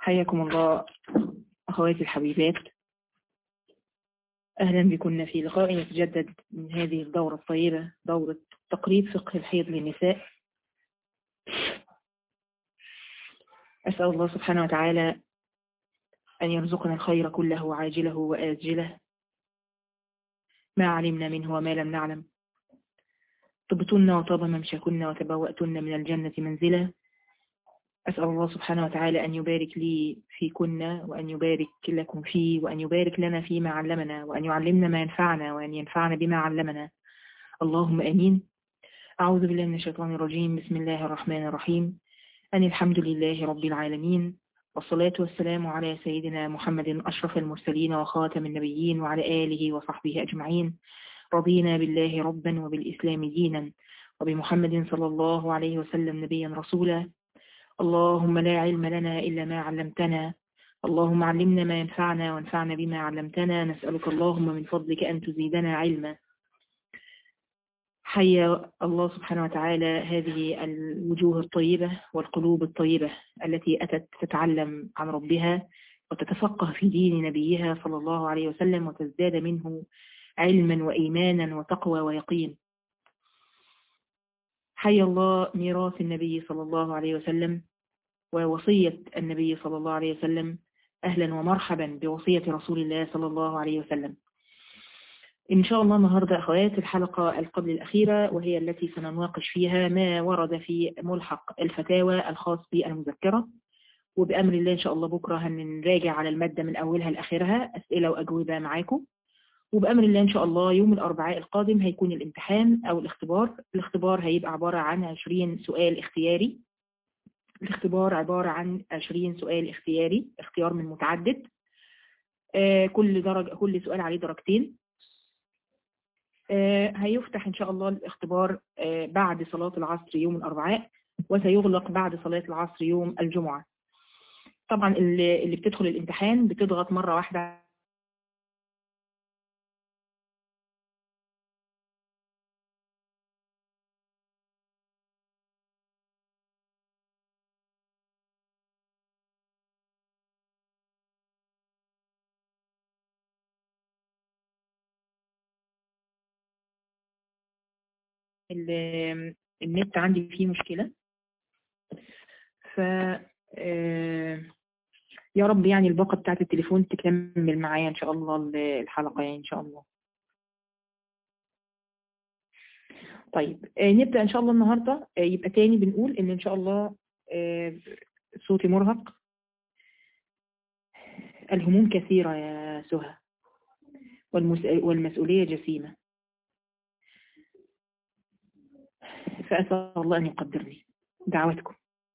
حياكم الله أخواتي الحبيبات أهلا بكم في لقاء يتجدد من هذه الدورة الطيبة دورة تقريب فقه الحيض للنساء أسأل الله سبحانه وتعالى أن يرزقنا الخير كله عاجله وآجله ما علمنا منه وما لم نعلم طبتن وطاب ممشكن وتبوأتن من الجنة منزلا أسأل الله سبحانه وتعالى أن يبارك لي فيكن وأن يبارك لكم فيه وأن يبارك لنا فيما علمنا وأن يعلمنا ما ينفعنا وأن ينفعنا بما علمنا اللهم أمين أعوذ بالله من الشيطان الرجيم بسم الله الرحمن الرحيم أن الحمد لله رب العالمين والصلاة والسلام على سيدنا محمد أشرف المرسلين وخاتم النبيين وعلى آله وصحبه أجمعين رضينا بالله ربا وبالإسلام دينا وبمحمد صلى الله عليه وسلم نبيا رسولا اللهم لا علم لنا إلا ما علمتنا اللهم علمنا ما ينفعنا وانفعنا بما علمتنا نسألك اللهم من فضلك أن تزيدنا علما حيا الله سبحانه وتعالى هذه الوجوه الطيبة والقلوب الطيبة التي أتت تتعلم عن ربها وتتفقه في دين نبيها صلى الله عليه وسلم وتزداد منه علما وإيمانا وتقوى ويقين حي الله ميراث النبي صلى الله عليه وسلم ووصية النبي صلى الله عليه وسلم أهلا ومرحبا بوصية رسول الله صلى الله عليه وسلم إن شاء الله النهاردة أخوات الحلقة القبل الأخيرة وهي التي سنناقش فيها ما ورد في ملحق الفتاوى الخاص بالمذكرة وبأمر الله إن شاء الله بكرة هنراجع على المادة من أولها لآخرها أسئلة وأجوبة معاكم وبأمر الله إن شاء الله يوم الأربعاء القادم هيكون الامتحان أو الاختبار الاختبار هيبقى عبارة عن 20 سؤال اختياري الاختبار عبارة عن 20 سؤال اختياري اختيار من متعدد آه كل درجة كل سؤال عليه درجتين آه هيفتح إن شاء الله الاختبار آه بعد صلاة العصر يوم الأربعاء وسيغلق بعد صلاة العصر يوم الجمعة طبعا اللي, اللي بتدخل الامتحان بتضغط مرة واحدة النت عندي فيه مشكلة ف يا رب يعني الباقة بتاعت التليفون تكمل معايا ان شاء الله الحلقة يعني ان شاء الله طيب نبدأ ان شاء الله النهاردة يبقى تاني بنقول ان ان شاء الله صوتي مرهق الهموم كثيرة يا سهى والمسؤولية جسيمة فأسأل الله أن يقدرني دعوتكم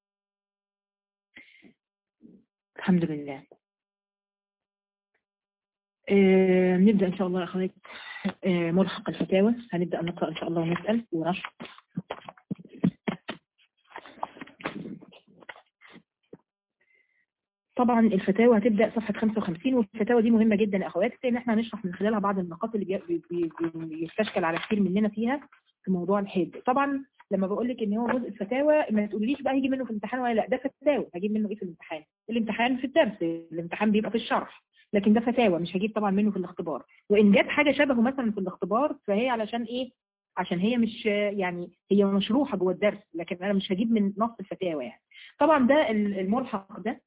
الحمد لله آه نبدأ إن شاء الله أخوات آه ملحق الفتاوى هنبدأ نقرأ إن شاء الله ونسأل ونشرح طبعا الفتاوى هتبدأ صفحة 55 والفتاوى دي مهمة جدا يا أخوات لأن احنا هنشرح من خلالها بعض النقاط اللي بيستشكل على كثير مننا فيها في موضوع الحيض طبعا لما بقول لك ان هو جزء الفتاوى ما تقوليش بقى هيجي منه في الامتحان ولا لا ده فتاوى هجيب منه ايه في الامتحان الامتحان في الدرس الامتحان بيبقى في الشرح لكن ده فتاوى مش هجيب طبعا منه في الاختبار وان جت حاجه شبهه مثلا في الاختبار فهي علشان ايه عشان هي مش يعني هي مشروحه جوه الدرس لكن انا مش هجيب من نص الفتاوى يعني طبعا ده الملحق ده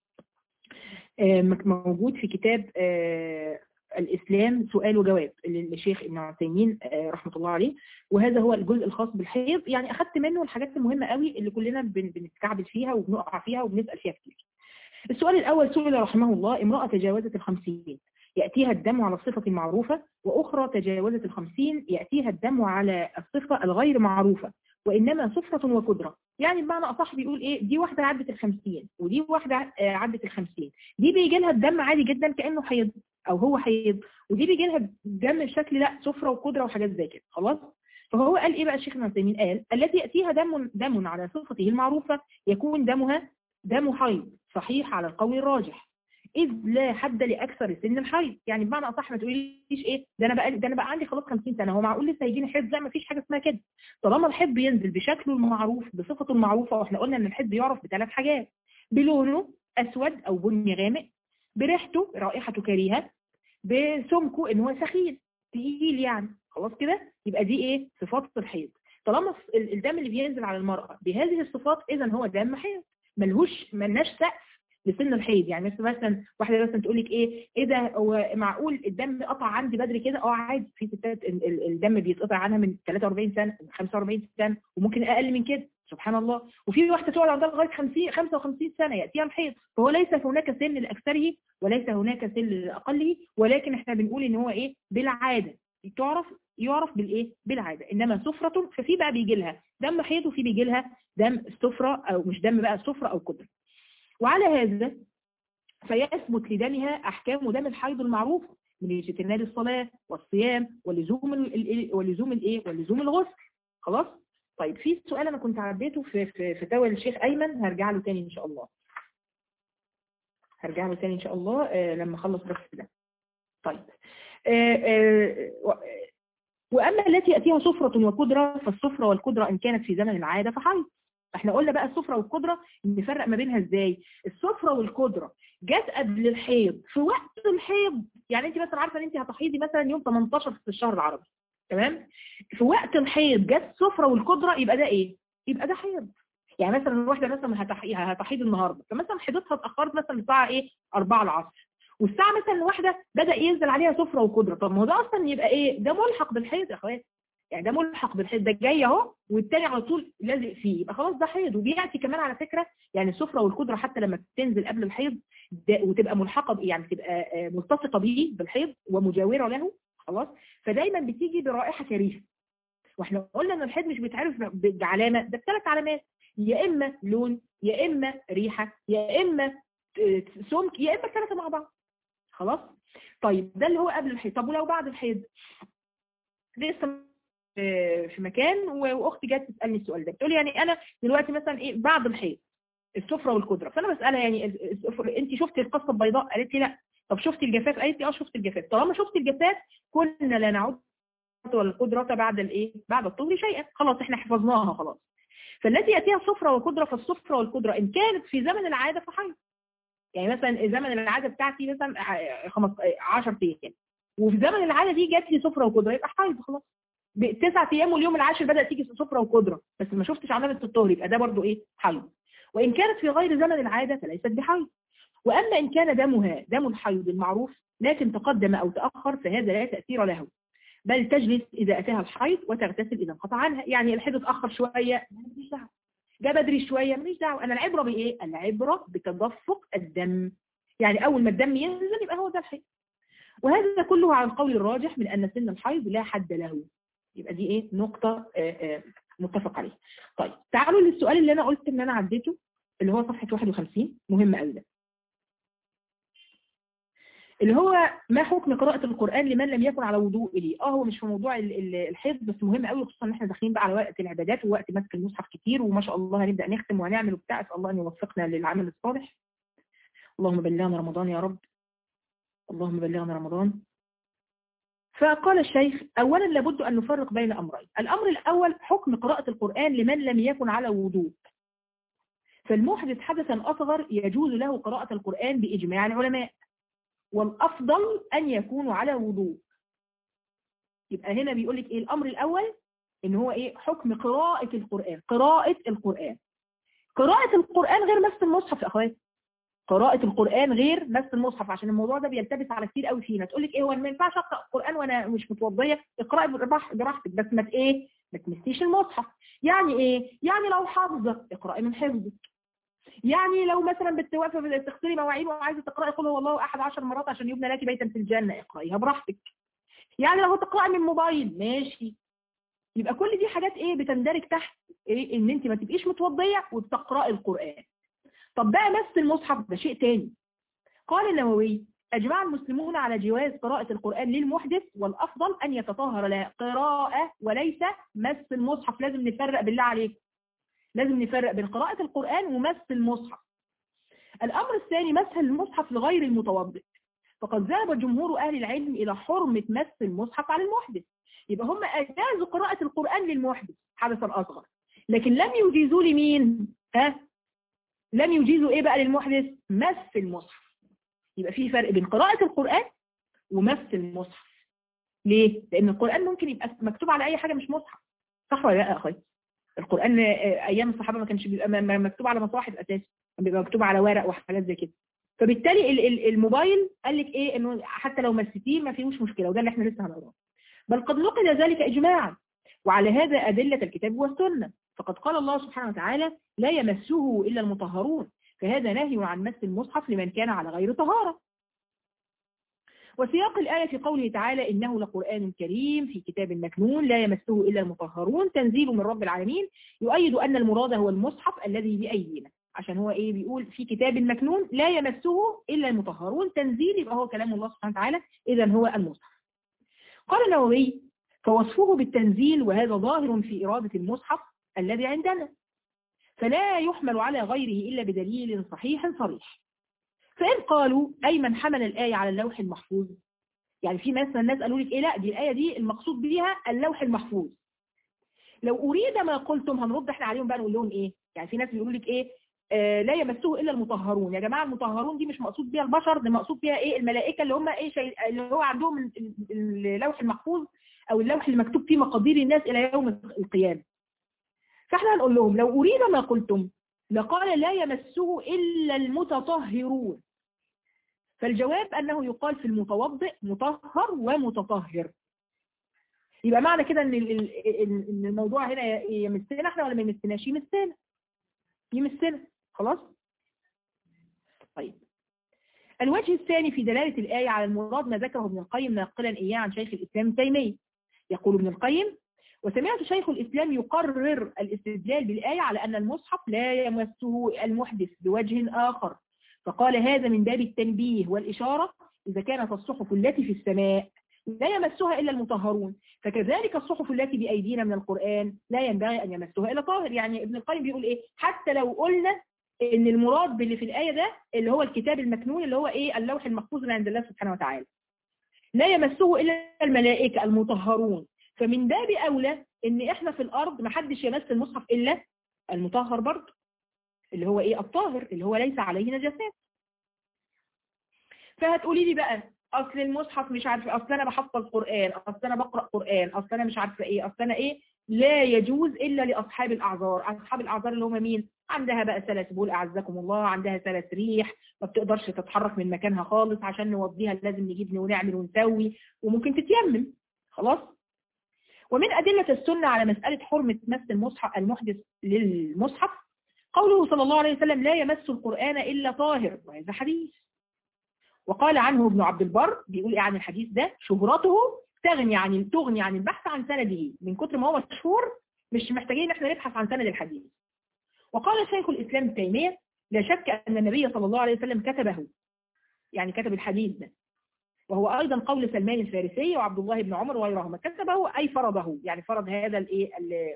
موجود في كتاب الإسلام سؤال وجواب للشيخ ابن عثيمين رحمة الله عليه وهذا هو الجزء الخاص بالحيض يعني أخذت منه الحاجات المهمة قوي اللي كلنا بنتكعبل فيها وبنقع فيها وبنسأل فيها كتير السؤال الأول سئل رحمه الله امرأة تجاوزت الخمسين يأتيها الدم على الصفة المعروفة وأخرى تجاوزت الخمسين يأتيها الدم على الصفة الغير معروفة وإنما صفرة وكدرة يعني بمعنى أصح بيقول إيه دي واحدة عدت الخمسين ودي واحدة عدت الخمسين دي بيجي لها الدم عادي جدا كأنه حيض او هو حيض ودي بيجي لها دم بشكل لا صفرة وقدرة وحاجات زي كده خلاص فهو قال ايه بقى الشيخ ابن عثيمين قال التي ياتيها دم دم على صفته المعروفة يكون دمها دم حيض صحيح على القول الراجح إذ لا حد لأكثر سن الحيض يعني بمعنى أصح ما تقوليش إيه ده أنا بقى ده أنا بقى عندي خلاص 50 سنة هو معقول لسه هيجيني حيض لا ما فيش حاجة اسمها كده طالما الحيض بينزل بشكله المعروف بصفته المعروفة وإحنا قلنا إن الحيض بيعرف بثلاث حاجات بلونه اسود او بني غامق بريحته رائحته كريهه بسمكه ان هو سخين تقيل يعني خلاص كده يبقى دي ايه صفات الحيض طالما الدم اللي بينزل على المرأة بهذه الصفات اذا هو دم حيض ملهوش ملناش سقف لسن الحيض يعني مثلا مثلا واحده مثلا تقول لك ايه ايه ده هو معقول الدم قطع عندي بدري كده اه عادي في ستات الدم بيتقطع عنها من 43 سنه من 45 سنه وممكن اقل من كده سبحان الله وفي واحده تقعد عندها لغايه 50 55 سنه ياتيها الحيض فهو ليس هناك سن لاكثره وليس هناك سن لاقله ولكن احنا بنقول ان هو ايه بالعاده تعرف يعرف بالايه بالعاده انما سفره ففي بقى بيجي لها دم حيض وفي بيجي لها دم سفره او مش دم بقى سفره او قدره وعلى هذا فيثبت لدمها احكام دم الحيض المعروف من اجتناب الصلاه والصيام ولزوم ولزوم الايه ولزوم الغسل خلاص طيب في سؤال انا كنت عديته في في فتاوى الشيخ ايمن هرجع له تاني ان شاء الله هرجع له تاني ان شاء الله آه لما اخلص بس ده طيب آه آه واما التي ياتيها صفرة وقدرة فالصفرة والقدرة ان كانت في زمن العادة فحيض احنا قلنا بقى الصفرة والقدرة نفرق ما بينها ازاي الصفرة والقدرة جت قبل الحيض في وقت الحيض يعني انت مثلا عارفه ان انت هتحيضي مثلا يوم 18 في الشهر العربي تمام في وقت الحيض جت الصفرة والقدرة يبقى ده ايه يبقى ده حيض يعني مثلا الواحده مثلا هتحيض النهارده فمثلا حيضتها اتاخرت مثلا الساعه ايه 4 العصر والساعه مثلا الواحده بدا ينزل عليها سفره وقدره طب ما هو ده اصلا يبقى ايه ده ملحق بالحيض يا اخوات يعني ده ملحق بالحيض ده جاي اهو والتاني على طول لازق فيه يبقى خلاص ده حيض وبياتي كمان على فكره يعني السفره والقدره حتى لما بتنزل قبل الحيض وتبقى ملحقه يعني تبقى ملتصقه به بالحيض ومجاوره له خلاص فدايما بتيجي برائحه كريهه واحنا قلنا ان الحيض مش بيتعرف بعلامه ده بثلاث علامات يا اما لون يا اما ريحه يا اما سمك يا اما الثلاثه مع بعض خلاص طيب ده اللي هو قبل الحيض طب ولو بعد الحيض لسه في مكان واختي جت تسالني السؤال ده بتقول يعني انا دلوقتي مثلا ايه بعد الحيض السفره والقدره فانا بسالها يعني انت شفتي القصه البيضاء قالت لي لا طب شفتي الجفاف قالت لي اه شفت الجفاف طالما شفتي الجفاف كنا لا نعود والقدره بعد الايه بعد الطهر شيئا خلاص احنا حفظناها خلاص فالتي ياتيها صفرة وقدرة فالصفرة والقدرة ان كانت في زمن العادة فحيض يعني مثلا زمن العادة بتاعتي مثلا 10 ايام وفي زمن العادة دي جات لي صفرة وقدرة يبقى حيض خلاص تسعة ايام واليوم العاشر بدأت تيجي صفرة وقدرة بس ما شفتش علامة الطهر يبقى ده برضو ايه حيض وان كانت في غير زمن العادة فليست بحيض واما ان كان دمها دم الحيض المعروف لكن تقدم او تأخر فهذا لا تأثير له بل تجلس إذا أتاها الحيض وتغتسل إذا انقطع عنها يعني الحيض اتأخر شوية ماليش دعوة جاء بدري شوية ماليش دعوة أنا العبرة بإيه؟ العبرة بتدفق الدم يعني أول ما الدم ينزل يبقى هو ده الحيض وهذا كله على القول الراجح من أن سن الحيض لا حد له يبقى دي إيه؟ نقطة آآ آآ متفق عليها طيب تعالوا للسؤال اللي أنا قلت إن أنا عديته اللي هو صفحة 51 مهم قوي ده اللي هو ما حكم قراءة القرآن لمن لم يكن على وضوئه اه هو مش في موضوع الحفظ بس مهم قوي خصوصا ان احنا داخلين بقى على وقت العبادات ووقت مسك المصحف كتير وما شاء الله هنبدأ نختم وهنعمل وبتاع اسال الله ان يوفقنا للعمل الصالح اللهم بلغنا رمضان يا رب اللهم بلغنا رمضان فقال الشيخ اولا لابد ان نفرق بين امرين الامر الاول حكم قراءة القرآن لمن لم يكن على وضوء فالمحدث حدثا اصغر يجوز له قراءة القرآن باجماع العلماء والأفضل أن يكونوا على وضوء يبقى هنا بيقول لك إيه الأمر الأول إن هو إيه حكم قراءة القرآن قراءة القرآن قراءة القرآن غير مس المصحف يا أخواتي قراءة القرآن غير مس المصحف عشان الموضوع ده بيلتبس على كتير قوي فينا تقول لك إيه هو ما ينفعش أقرأ القرآن وأنا مش متوضية اقرأي براحتك بس ما إيه ما تمسيش المصحف يعني إيه يعني لو حافظة اقرأي من حفظك يعني لو مثلا بتوقفي تغسلي مواعين وعايزه تقراي قل هو الله احد عشر مرات عشان يبنى لك بيتا في الجنه اقرايها براحتك يعني لو تقراي من موبايل ماشي يبقى كل دي حاجات ايه بتندرج تحت ايه ان انت ما تبقيش متوضيه وبتقراي القران طب بقى مس المصحف ده شيء تاني قال النووي اجمع المسلمون على جواز قراءة القرآن للمحدث والافضل ان يتطهر لها قراءة وليس مس المصحف لازم نفرق بالله عليكم لازم نفرق بين قراءة القرآن ومس المصحف الأمر الثاني مسح المصحف لغير المتوضئ فقد ذهب جمهور أهل العلم إلى حرمة مس المصحف على المحدث يبقى هم أجازوا قراءة القرآن للمحدث حدثا أصغر لكن لم يجيزوا لمين ها لم يجيزوا ايه بقى للمحدث مس المصحف يبقى في فرق بين قراءة القرآن ومس المصحف ليه؟ لأن القرآن ممكن يبقى مكتوب على أي حاجة مش مصحف صح ولا لا يا أخي؟ القرآن أيام الصحابة ما كانش بيبقى مكتوب على مصاحف أساسا كان بيبقى مكتوب على ورق وحاجات زي كده فبالتالي الموبايل قال لك ايه انه حتى لو مسيتيه ما فيهوش مشكله وده اللي احنا لسه هنقراه بل قد نقل ذلك اجماعا وعلى هذا ادله الكتاب والسنه فقد قال الله سبحانه وتعالى لا يمسه الا المطهرون فهذا نهي عن مس المصحف لمن كان على غير طهاره وسياق الآية في قوله تعالى إنه لقرآن كريم في كتاب مكنون لا يمسه إلا المطهرون تنزيل من رب العالمين يؤيد أن المراد هو المصحف الذي بأيدينا عشان هو ايه بيقول في كتاب مكنون لا يمسه الا المطهرون تنزيل يبقى هو كلام الله سبحانه وتعالى اذا هو المصحف قال النووي فوصفه بالتنزيل وهذا ظاهر في إرادة المصحف الذي عندنا فلا يحمل على غيره إلا بدليل صحيح صريح فإن قالوا أي من حمل الآية على اللوح المحفوظ يعني في مثلا الناس قالوا لك إيه لا دي الآية دي المقصود بها اللوح المحفوظ لو أريد ما قلتم هنرد احنا عليهم بقى نقول لهم إيه يعني في ناس بيقولوا لك إيه آه لا يمسه الا المطهرون يا جماعه المطهرون دي مش مقصود بيها البشر ده مقصود بيها ايه الملائكه اللي هم ايه شيء اللي هو عندهم اللوح المحفوظ او اللوح اللي مكتوب فيه مقادير الناس الى يوم القيامه فاحنا هنقول لهم لو اريد ما قلتم لقال لا يمسه الا المتطهرون فالجواب انه يقال في المتوضئ مطهر ومتطهر يبقى معنى كده ان ان الموضوع هنا يمسنا احنا ولا ما يمسناش يمسنا يمسنا خلاص طيب الوجه الثاني في دلالة الآية على المراد ما ذكره ابن القيم ناقلا إياه عن شيخ الإسلام تيمية يقول ابن القيم وسمعت شيخ الإسلام يقرر الاستدلال بالآية على أن المصحف لا يمسه المحدث بوجه آخر فقال هذا من باب التنبيه والإشارة إذا كانت الصحف التي في السماء لا يمسها إلا المطهرون فكذلك الصحف التي بأيدينا من القرآن لا ينبغي أن يمسها إلا طاهر يعني ابن القيم بيقول إيه حتى لو قلنا ان المراد باللي في الآية ده اللي هو الكتاب المكنون اللي هو ايه اللوح المحفوظ اللي عند الله سبحانه وتعالى لا يمسه إلا الملائكة المطهرون فمن باب أولى ان احنا في الأرض ما حدش يمس المصحف إلا المطهر برضه اللي هو ايه الطاهر اللي هو ليس عليه نجاسات فهتقولي لي بقى اصل المصحف مش عارفه اصل انا بحفظ قرآن اصل انا بقرأ قرآن اصل انا مش عارفه ايه اصل انا ايه لا يجوز الا لاصحاب الاعذار اصحاب الاعذار اللي هم مين عندها بقى سلس بول اعزكم الله عندها سلس ريح ما بتقدرش تتحرك من مكانها خالص عشان نوضيها لازم نجيب ونعمل ونسوي وممكن تتيمم خلاص ومن أدلة السنة على مسألة حرمة مس المصحف المحدث للمصحف قوله صلى الله عليه وسلم لا يمس القرآن إلا طاهر وهذا حديث وقال عنه ابن عبد البر بيقول ايه عن الحديث ده شهرته تغني عن تغني عن البحث عن سنده من كتر ما هو مشهور مش محتاجين احنا نبحث عن سند الحديث وقال شيخ الإسلام ابن تيمية لا شك أن النبي صلى الله عليه وسلم كتبه يعني كتب الحديث ده وهو أيضا قول سلمان الفارسي وعبد الله بن عمر وغيرهما كتبه أي فرضه يعني فرض هذا الايه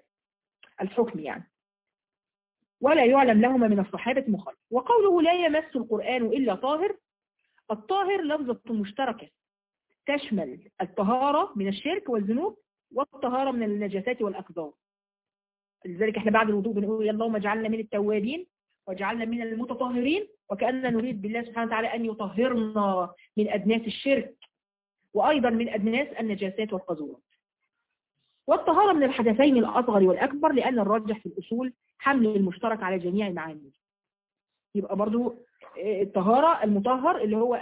الحكم يعني ولا يعلم لهما من الصحابة مخالف وقوله لا يمس القرآن إلا طاهر الطاهر لفظة مشتركة تشمل الطهارة من الشرك والذنوب والطهارة من النجاسات والأقذار لذلك احنا بعد الوضوء بنقول يا اللهم اجعلنا من التوابين واجعلنا من المتطهرين وكأننا نريد بالله سبحانه وتعالى أن يطهرنا من أدناس الشرك وأيضا من أدناس النجاسات والقذورات والطهارة من الحدثين الأصغر والأكبر لأن الراجح في الأصول حمل المشترك على جميع المعاني يبقى برضو الطهارة المطهر اللي هو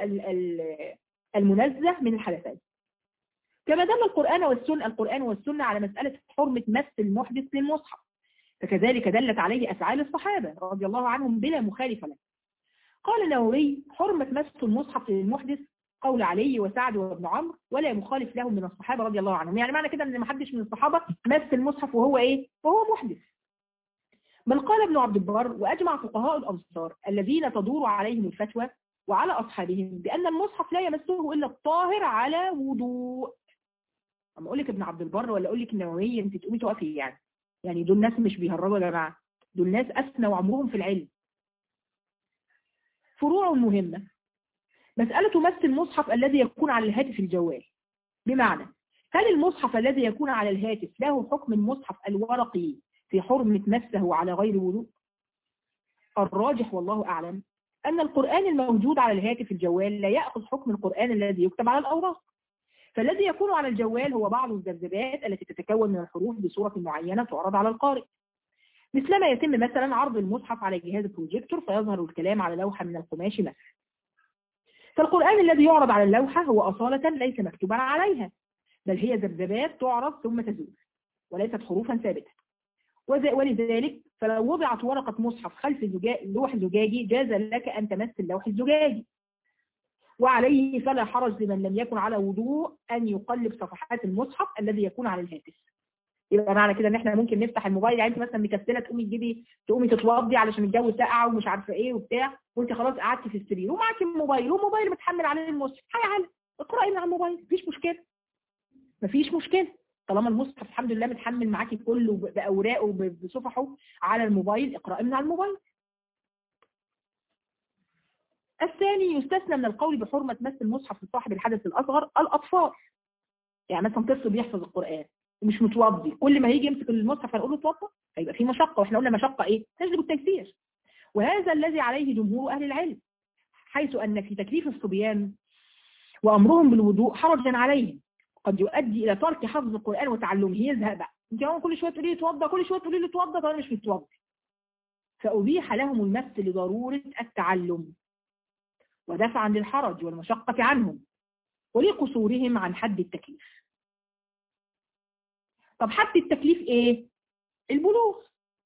المنزه من الحدثين كما دل القرآن والسنة القرآن والسنة على مسألة حرمة مس المحدث للمصحف فكذلك دلت عليه أفعال الصحابة رضي الله عنهم بلا مخالفة له قال النووي حرمة مس المصحف للمحدث قول علي وسعد وابن عمرو ولا مخالف لهم من الصحابة رضي الله عنهم يعني معنى كده ان ما حدش من الصحابة مس المصحف وهو ايه وهو محدث بل قال ابن عبد البر وأجمع فقهاء الأمصار الذين تدور عليهم الفتوى وعلى أصحابهم بأن المصحف لا يمسه إلا الطاهر على وضوء اما اقول لك ابن عبد البر ولا اقول لك النووي انت تقومي تقفي يعني يعني دول ناس مش بيهرجوا يا جماعه دول ناس اثنوا عمرهم في العلم فروع مهمة مسألة مس المصحف الذي يكون على الهاتف الجوال بمعنى هل المصحف الذي يكون على الهاتف له حكم المصحف الورقي في حرمة مسه على غير وضوء الراجح والله أعلم أن القرآن الموجود على الهاتف الجوال لا يأخذ حكم القرآن الذي يكتب على الأوراق فالذي يكون على الجوال هو بعض الذبذبات التي تتكون من الحروف بصورة معينة تعرض على القارئ مثلما يتم مثلا عرض المصحف على جهاز البروجيكتور فيظهر الكلام على لوحة من القماش مثلا فالقرآن الذي يعرض على اللوحة هو أصالة ليس مكتوبا عليها بل هي ذبذبات تعرض ثم تزول وليست حروفا ثابتة ولذلك فلو وضعت ورقة مصحف خلف اللوح الزجاجي جاز لك أن تمس اللوح الزجاجي وعليه فلا حرج لمن لم يكن على وضوء أن يقلب صفحات المصحف الذي يكون على الهاتف يبقى معنى كده ان احنا ممكن نفتح الموبايل يعني انت مثلا مكسله تقومي تجيبي تقومي تتوضي علشان الجو ساقع ومش عارفه ايه وبتاع وانت خلاص قعدتي في السرير ومعاكي الموبايل والموبايل متحمل عليه المصحف هيا على اقراي من على الموبايل مفيش مشكله مفيش مشكله طالما المصحف الحمد لله متحمل معاكي كله باوراقه بصفحه على الموبايل اقراي من على الموبايل الثاني يستثنى من القول بحرمة مس المصحف لصاحب الحدث الأصغر الأطفال يعني مثلا طفل بيحفظ القرآن ومش متوضي كل ما هيجي يمسك المصحف هنقول له اتوضى هيبقى في مشقة واحنا قلنا مشقة ايه تجلب التكفير وهذا الذي عليه جمهور أهل العلم حيث أن في تكليف الصبيان وأمرهم بالوضوء حرجا عليهم قد يؤدي إلى ترك حفظ القرآن وتعلمه يزهق بقى انت كل شوية تقولي لي اتوضى كل شوية تقولي لي اتوضى طب انا مش متوضي فأبيح لهم المس لضرورة التعلم ودفعا للحرج والمشقة عنهم ولقصورهم عن حد التكليف طب حد التكليف ايه البلوغ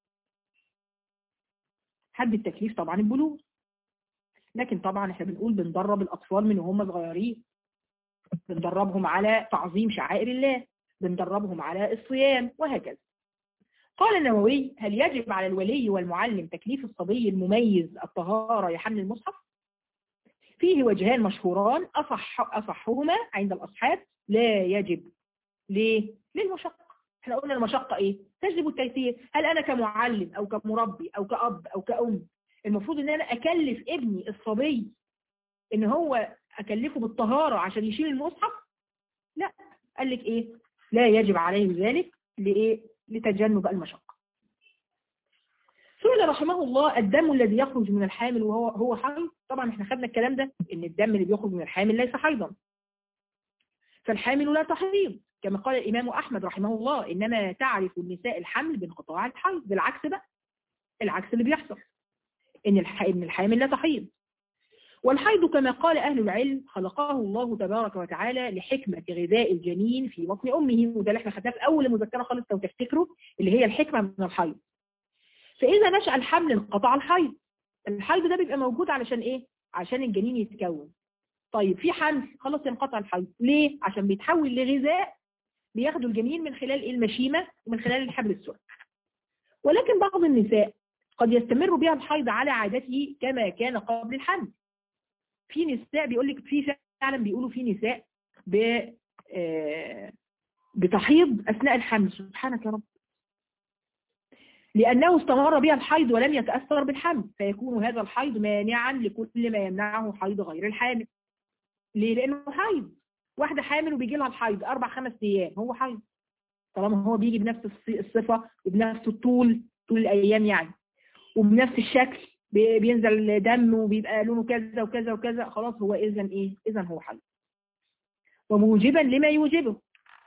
حد التكليف طبعا البلوغ لكن طبعا احنا بنقول بندرب الاطفال من وهم صغيرين بندربهم على تعظيم شعائر الله بندربهم على الصيام وهكذا قال النووي هل يجب على الولي والمعلم تكليف الصبي المميز الطهارة يحمل المصحف فيه وجهان مشهوران أصح أصحهما عند الأصحاب لا يجب ليه؟ للمشقة احنا قلنا المشقة ايه؟ تجلب التيسير هل انا كمعلم او كمربي او كأب او كأم المفروض ان انا اكلف ابني الصبي ان هو اكلفه بالطهارة عشان يشيل المصحف لا قال لك ايه لا يجب عليه ذلك لايه لتجنب المشقة سئل رحمه الله الدم الذي يخرج من الحامل وهو هو حيض طبعا احنا خدنا الكلام ده ان الدم اللي بيخرج من الحامل ليس حيضا فالحامل لا تحيض كما قال الإمام أحمد رحمه الله إنما تعرف النساء الحمل بانقطاع الحيض بالعكس بقى العكس اللي بيحصل إن إن الحامل لا تحيض والحيض كما قال أهل العلم خلقه الله تبارك وتعالى لحكمة غذاء الجنين في بطن أمه وده اللي احنا خدناه في أول مذكرة خالص لو تفتكروا اللي هي الحكمة من الحيض فإذا نشأ الحمل انقطع الحيض الحيض ده بيبقى موجود علشان إيه؟ عشان الجنين يتكون طيب في حمل خلاص ينقطع الحيض ليه؟ عشان بيتحول لغذاء بياخدوا الجنين من خلال إيه المشيمة ومن خلال الحبل السري ولكن بعض النساء قد يستمر بها الحيض على عادته كما كان قبل الحمل في نساء بيقول لك في فعلا بيقولوا في نساء ب بتحيض أثناء الحمل سبحانك يا رب لأنه استمر بها الحيض ولم يتأثر بالحمل فيكون هذا الحيض مانعا لكل ما يمنعه حيض غير الحامل ليه؟ لأنه حيض واحدة حامل وبيجي لها الحيض أربع خمس أيام هو حيض طالما هو بيجي بنفس الصفة وبنفس الطول طول الأيام يعني وبنفس الشكل بينزل دم وبيبقى لونه كذا وكذا وكذا خلاص هو إذا إيه؟ إذا هو حيض وموجبا لما يوجبه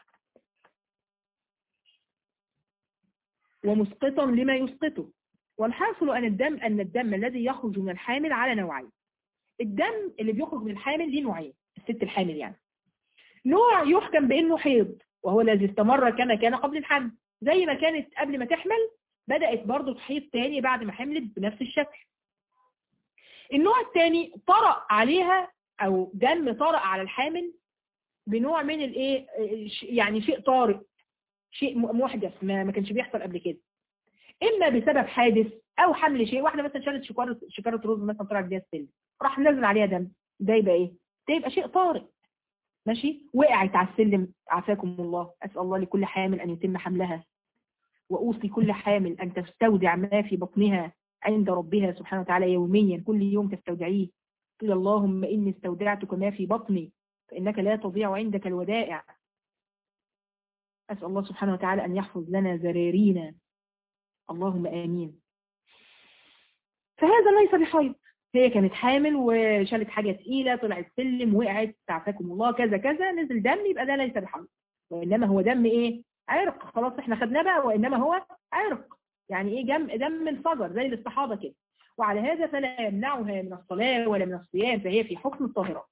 ومسقطا لما يسقطه والحاصل أن الدم أن الدم الذي يخرج من الحامل على نوعين الدم اللي بيخرج من الحامل ليه نوعين الست الحامل يعني نوع يحكم بأنه حيض وهو الذي استمر كما كان قبل الحمل زي ما كانت قبل ما تحمل بدأت برضه تحيض تاني بعد ما حملت بنفس الشكل النوع الثاني طرأ عليها أو دم طرأ على الحامل بنوع من الايه يعني شيء طارئ شيء محدث ما, ما كانش بيحصل قبل كده اما بسبب حادث او حمل شيء واحده مثلا شالت شكاره شكاره رز مثلا طلعت بيها السلم راح نزل عليها دم ده يبقى ايه ده يبقى شيء طارئ ماشي وقعت على السلم عافاكم الله اسال الله لكل حامل ان يتم حملها واوصي كل حامل ان تستودع ما في بطنها عند ربها سبحانه وتعالى يوميا كل يوم تستودعيه قل اللهم اني استودعتك ما في بطني فانك لا تضيع عندك الودائع أسأل الله سبحانه وتعالى أن يحفظ لنا زرارينا اللهم آمين فهذا ليس بحيض هي كانت حامل وشالت حاجة تقيلة طلعت سلم وقعت تعافاكم الله كذا كذا نزل دم يبقى ده ليس بحيض وإنما هو دم إيه عرق خلاص احنا خدناه بقى وإنما هو عرق يعني إيه دم دم انفجر زي الاستحاضة كده وعلى هذا فلا يمنعها من الصلاة ولا من الصيام فهي في حكم الطاهرات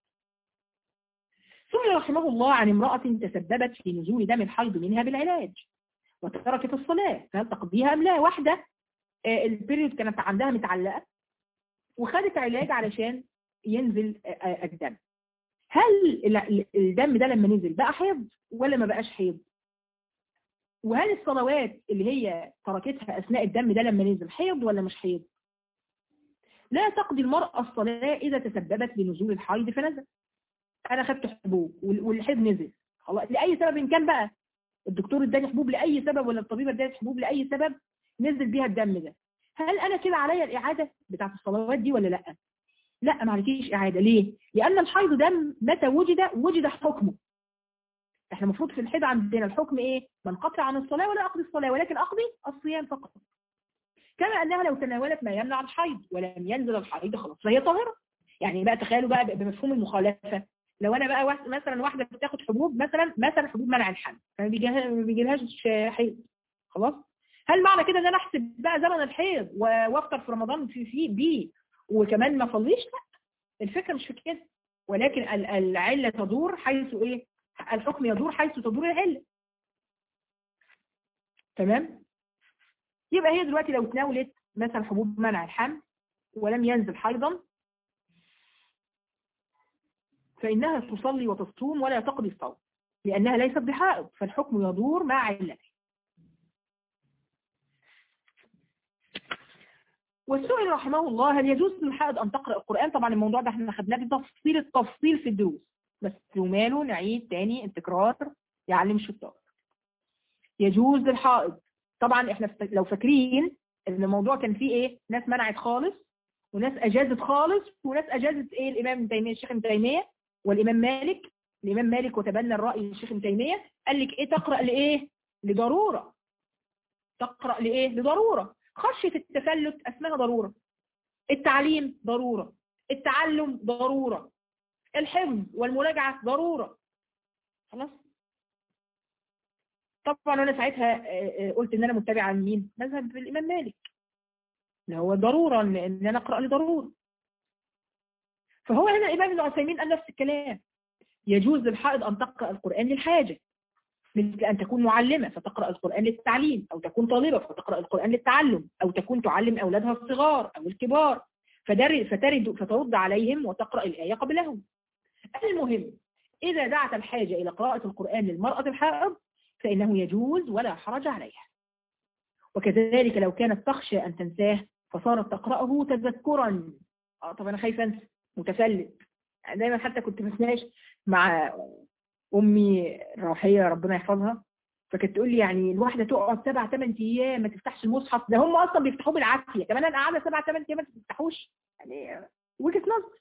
ثم رحمه الله عن امرأة تسببت في نزول دم الحيض منها بالعلاج وتركت الصلاة فهل تقضيها أم لا واحدة البريود كانت عندها متعلقة وخدت علاج علشان ينزل الدم هل الدم ده لما نزل بقى حيض ولا ما بقاش حيض وهل الصلوات اللي هي تركتها أثناء الدم ده لما نزل حيض ولا مش حيض لا تقضي المرأة الصلاة إذا تسببت بنزول الحيض فنزل أنا خدت حبوب والحيض نزل خلاص لأي سبب إن كان بقى الدكتور اداني حبوب لأي سبب ولا الطبيبة اداني حبوب لأي سبب نزل بيها الدم ده هل أنا كده عليا الإعادة بتاعت الصلوات دي ولا لأ لا ما عليكيش إعادة ليه لأن الحيض دم متى وجد وجد حكمه احنا المفروض في الحيض عندنا الحكم ايه منقطع عن الصلاة ولا أقضي الصلاة ولكن أقضي الصيام فقط كما أنها لو تناولت ما يمنع الحيض ولم ينزل الحيض خلاص فهي طاهرة يعني بقى تخيلوا بقى بمفهوم المخالفة لو انا بقى واحد مثلا واحده بتاخد حبوب مثلا مثلا حبوب منع الحمل فما بيجيلهاش حيض خلاص هل معنى كده ان انا احسب بقى زمن الحيض وافطر في رمضان في في بيه وكمان ما اصليش لا الفكره مش في كده ولكن العله تدور حيث ايه الحكم يدور حيث تدور العله تمام يبقى هي دلوقتي لو تناولت مثلا حبوب منع الحمل ولم ينزل حيضا فإنها تصلي وتصوم ولا تقضي الصوم لأنها ليست بحائض فالحكم يدور مع علته والسؤال رحمه الله هل يجوز للحائض أن تقرأ القرآن طبعا الموضوع ده احنا خدناه بتفصيل التفصيل في الدروس بس وماله نعيد تاني التكرار يعلم الشطار يجوز للحائض طبعا احنا لو فاكرين ان الموضوع كان فيه ايه ناس منعت خالص وناس اجازت خالص وناس اجازت ايه الامام ابن تيميه الشيخ ابن تيميه والامام مالك الامام مالك وتبنى الراي الشيخ ابن تيميه قال لك ايه تقرا لايه لضروره تقرا لايه لضروره خشيه التفلت اسمها ضروره التعليم ضروره التعلم ضروره الحفظ والمراجعه ضروره خلاص طبعا انا ساعتها قلت ان انا متبعه مين مذهب الامام مالك اللي هو ضروره ان انا اقرا لضروره فهو هنا الإمام ابن عثيمين قال نفس الكلام يجوز للحائض أن تقرأ القرآن للحاجة مثل أن تكون معلمة فتقرأ القرآن للتعليم أو تكون طالبة فتقرأ القرآن للتعلم أو تكون تعلم أولادها الصغار أو الكبار فترد, فترد عليهم وتقرأ الآية قبلهم المهم إذا دعت الحاجة إلى قراءة القرآن للمرأة الحائض فإنه يجوز ولا حرج عليها وكذلك لو كانت تخشى أن تنساه فصارت تقرأه تذكرا آه طب أنا خايفة أنسى متفلت دايما حتى كنت بتناقش مع امي الروحيه ربنا يحفظها فكانت تقول لي يعني الواحده تقعد سبع ثمان ايام ما تفتحش المصحف ده هم اصلا بيفتحوه بالعافيه كمان انا قاعده سبع ثمان ايام ما تفتحوش يعني وجهه نظر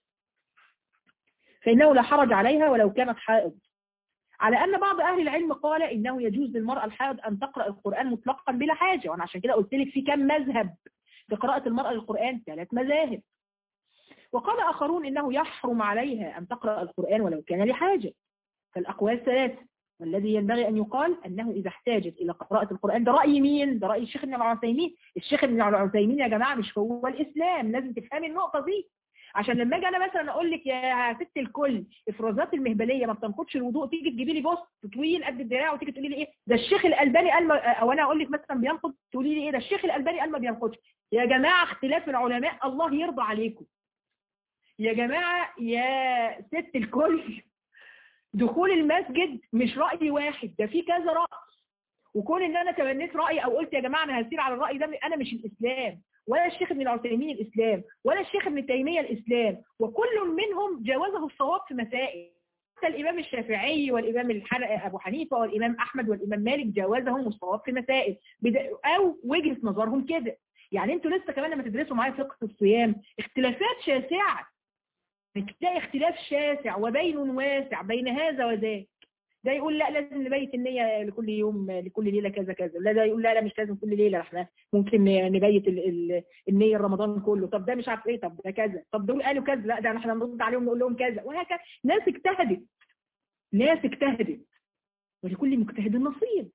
فانه لا حرج عليها ولو كانت حائض على ان بعض اهل العلم قال انه يجوز للمراه الحائض ان تقرا القران مطلقا بلا حاجه وانا عشان كده قلت لك في كم مذهب في قراءه المراه للقران ثلاث مذاهب وقال آخرون إنه يحرم عليها أن تقرأ القرآن ولو كان لحاجة فالأقوال ثلاثة والذي ينبغي أن يقال أنه إذا احتاجت إلى قراءة القرآن ده رأي مين؟ ده رأي الشيخ ابن العثيمين الشيخ ابن العثيمين يا جماعة مش هو الإسلام لازم تفهمي النقطة دي عشان لما اجي انا مثلا اقول لك يا ست الكل افرازات المهبليه ما بتنقضش الوضوء تيجي تجيبي لي بوست طويل قد الدراع وتيجي تقولي لي ايه ده الشيخ الالباني قال ما او انا اقول لك مثلا بينقض تقولي لي ايه ده الشيخ الالباني قال ما بينقضش يا جماعه اختلاف العلماء الله يرضى عليكم يا جماعة يا ست الكل دخول المسجد مش رأي واحد ده في كذا رأي وكون ان انا تبنيت رأي او قلت يا جماعة انا هسير على الرأي ده انا مش الاسلام ولا الشيخ ابن العثيمين الاسلام ولا الشيخ ابن تيمية الاسلام وكل منهم جاوزه الصواب في مسائل حتى الامام الشافعي والامام ابو حنيفة والامام احمد والامام مالك جاوزهم الصواب في مسائل او وجهة نظرهم كده يعني انتوا لسه كمان لما تدرسوا معايا فقه الصيام اختلافات شاسعة بتلاقي اختلاف شاسع وبين واسع بين هذا وذاك ده يقول لا لازم نبيت النية لكل يوم لكل ليلة كذا كذا لا ده يقول لا لا مش لازم كل ليلة احنا ممكن نبيت ال ال النية رمضان كله طب ده مش عارف ايه طب ده كذا طب دول قالوا كذا لا ده احنا نرد عليهم نقول لهم كذا وهكذا ناس اجتهدت ناس اجتهدت ولكل مجتهد نصيب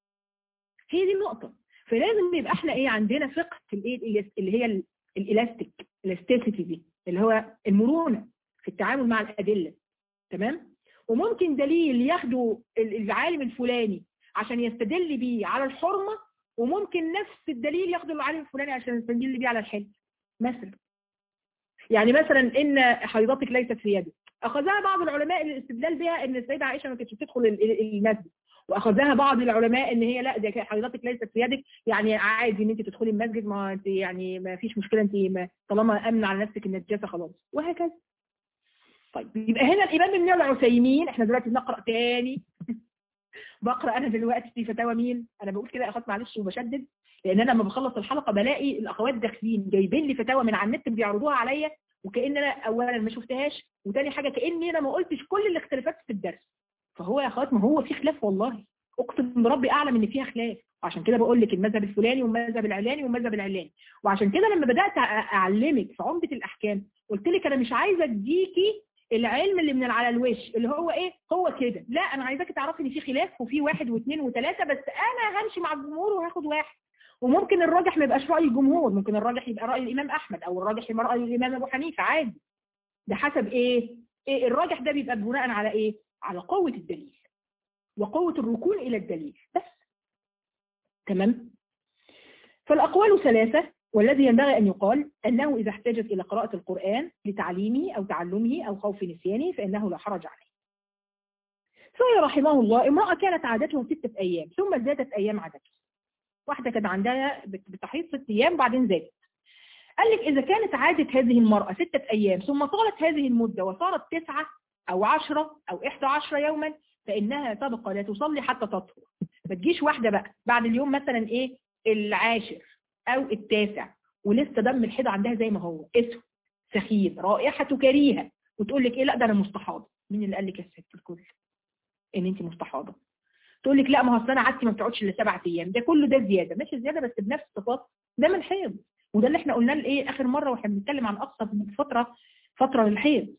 هي دي النقطة فلازم يبقى احنا ايه عندنا فقه في الايه اللي هي الالاستيك الاستيسيتي دي اللي هو المرونة في التعامل مع الأدلة تمام وممكن دليل ياخده العالم الفلاني عشان يستدل بيه على الحرمة وممكن نفس الدليل ياخده العالم الفلاني عشان يستدل بيه على الحل مثلا يعني مثلا ان حيضتك ليست في يدك اخذها بعض العلماء الاستدلال بها ان السيدة عائشة ما كانتش بتدخل المسجد واخذها بعض العلماء ان هي لا ده حيضتك ليست في يدك يعني عادي ان انت تدخلي المسجد ما انت يعني ما فيش مشكله انت طالما امن على نفسك النجاسه خلاص وهكذا طيب يبقى هنا الامام ابن العثيمين احنا دلوقتي بنقرا تاني بقرا انا دلوقتي في فتاوى مين انا بقول كده اخوات معلش وبشدد لان انا لما بخلص الحلقه بلاقي الاخوات داخلين جايبين لي فتاوى من على النت بيعرضوها عليا وكان انا اولا ما شفتهاش وتاني حاجه كاني انا ما قلتش كل الاختلافات في الدرس فهو يا اخوات ما هو في خلاف والله اقسم بربي اعلم ان فيها خلاف عشان كده بقول لك المذهب الفلاني والمذهب العلاني والمذهب العلاني وعشان كده لما بدات اعلمك في عمده الاحكام قلت لك انا مش عايزه اديكي العلم اللي من على الوش اللي هو ايه هو كده لا انا عايزاكي تعرفي ان في خلاف وفي واحد واثنين وثلاثه بس انا همشي مع الجمهور وهاخد واحد وممكن الراجح ما يبقاش راي الجمهور ممكن الراجح يبقى راي الامام احمد او الراجح يبقى راي الامام ابو حنيفه عادي ده حسب ايه ايه الراجح ده بيبقى بناء على ايه على قوه الدليل وقوه الركون الى الدليل بس تمام فالاقوال ثلاثه والذي ينبغي أن يقال أنه إذا احتاجت إلى قراءة القرآن لتعليمه أو تعلمه أو خوف نسيانه فإنه لا حرج عليه سوري رحمه الله امرأة كانت عادتها ستة أيام ثم زادت أيام عادتها واحدة كانت عندها بتحيط ست أيام بعدين زادت قال لك إذا كانت عادة هذه المرأة ستة أيام ثم طالت هذه المدة وصارت تسعة أو عشرة أو إحدى عشرة يوما فإنها تبقى لا تصلي حتى تطهر ما تجيش واحدة بقى بعد اليوم مثلا إيه العاشر او التاسع ولسه دم الحيض عندها زي ما هو اسود سخيف رائحته كريهه وتقول لك ايه لا ده انا مستحاضه مين اللي قال لك يا ست الكل ان انت مستحاضه تقول لك لا ما هو انا عادتي ما بتقعدش الا سبع ايام ده كله ده زياده ماشي زياده بس بنفس الصفات ده من الحيض وده اللي احنا قلناه ايه اخر مره واحنا بنتكلم عن اقصى فتره فتره للحيض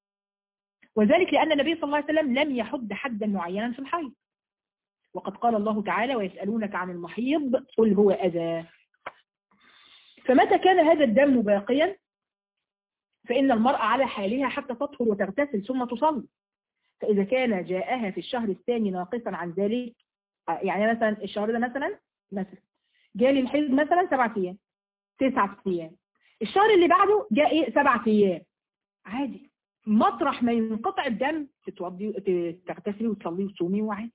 وذلك لان النبي صلى الله عليه وسلم لم يحد حدا معينا في الحيض وقد قال الله تعالى ويسالونك عن المحيض قل هو اذى فمتى كان هذا الدم باقيا فإن المرأة على حالها حتى تطهر وتغتسل ثم تصلي فإذا كان جاءها في الشهر الثاني ناقصا عن ذلك يعني مثلا الشهر ده مثلا مثلا جالي الحيض مثلا سبعة أيام تسعة أيام الشهر اللي بعده جاء إيه سبعة أيام عادي مطرح ما ينقطع الدم تتوضي تغتسلي وتصلي وتصومي وعادي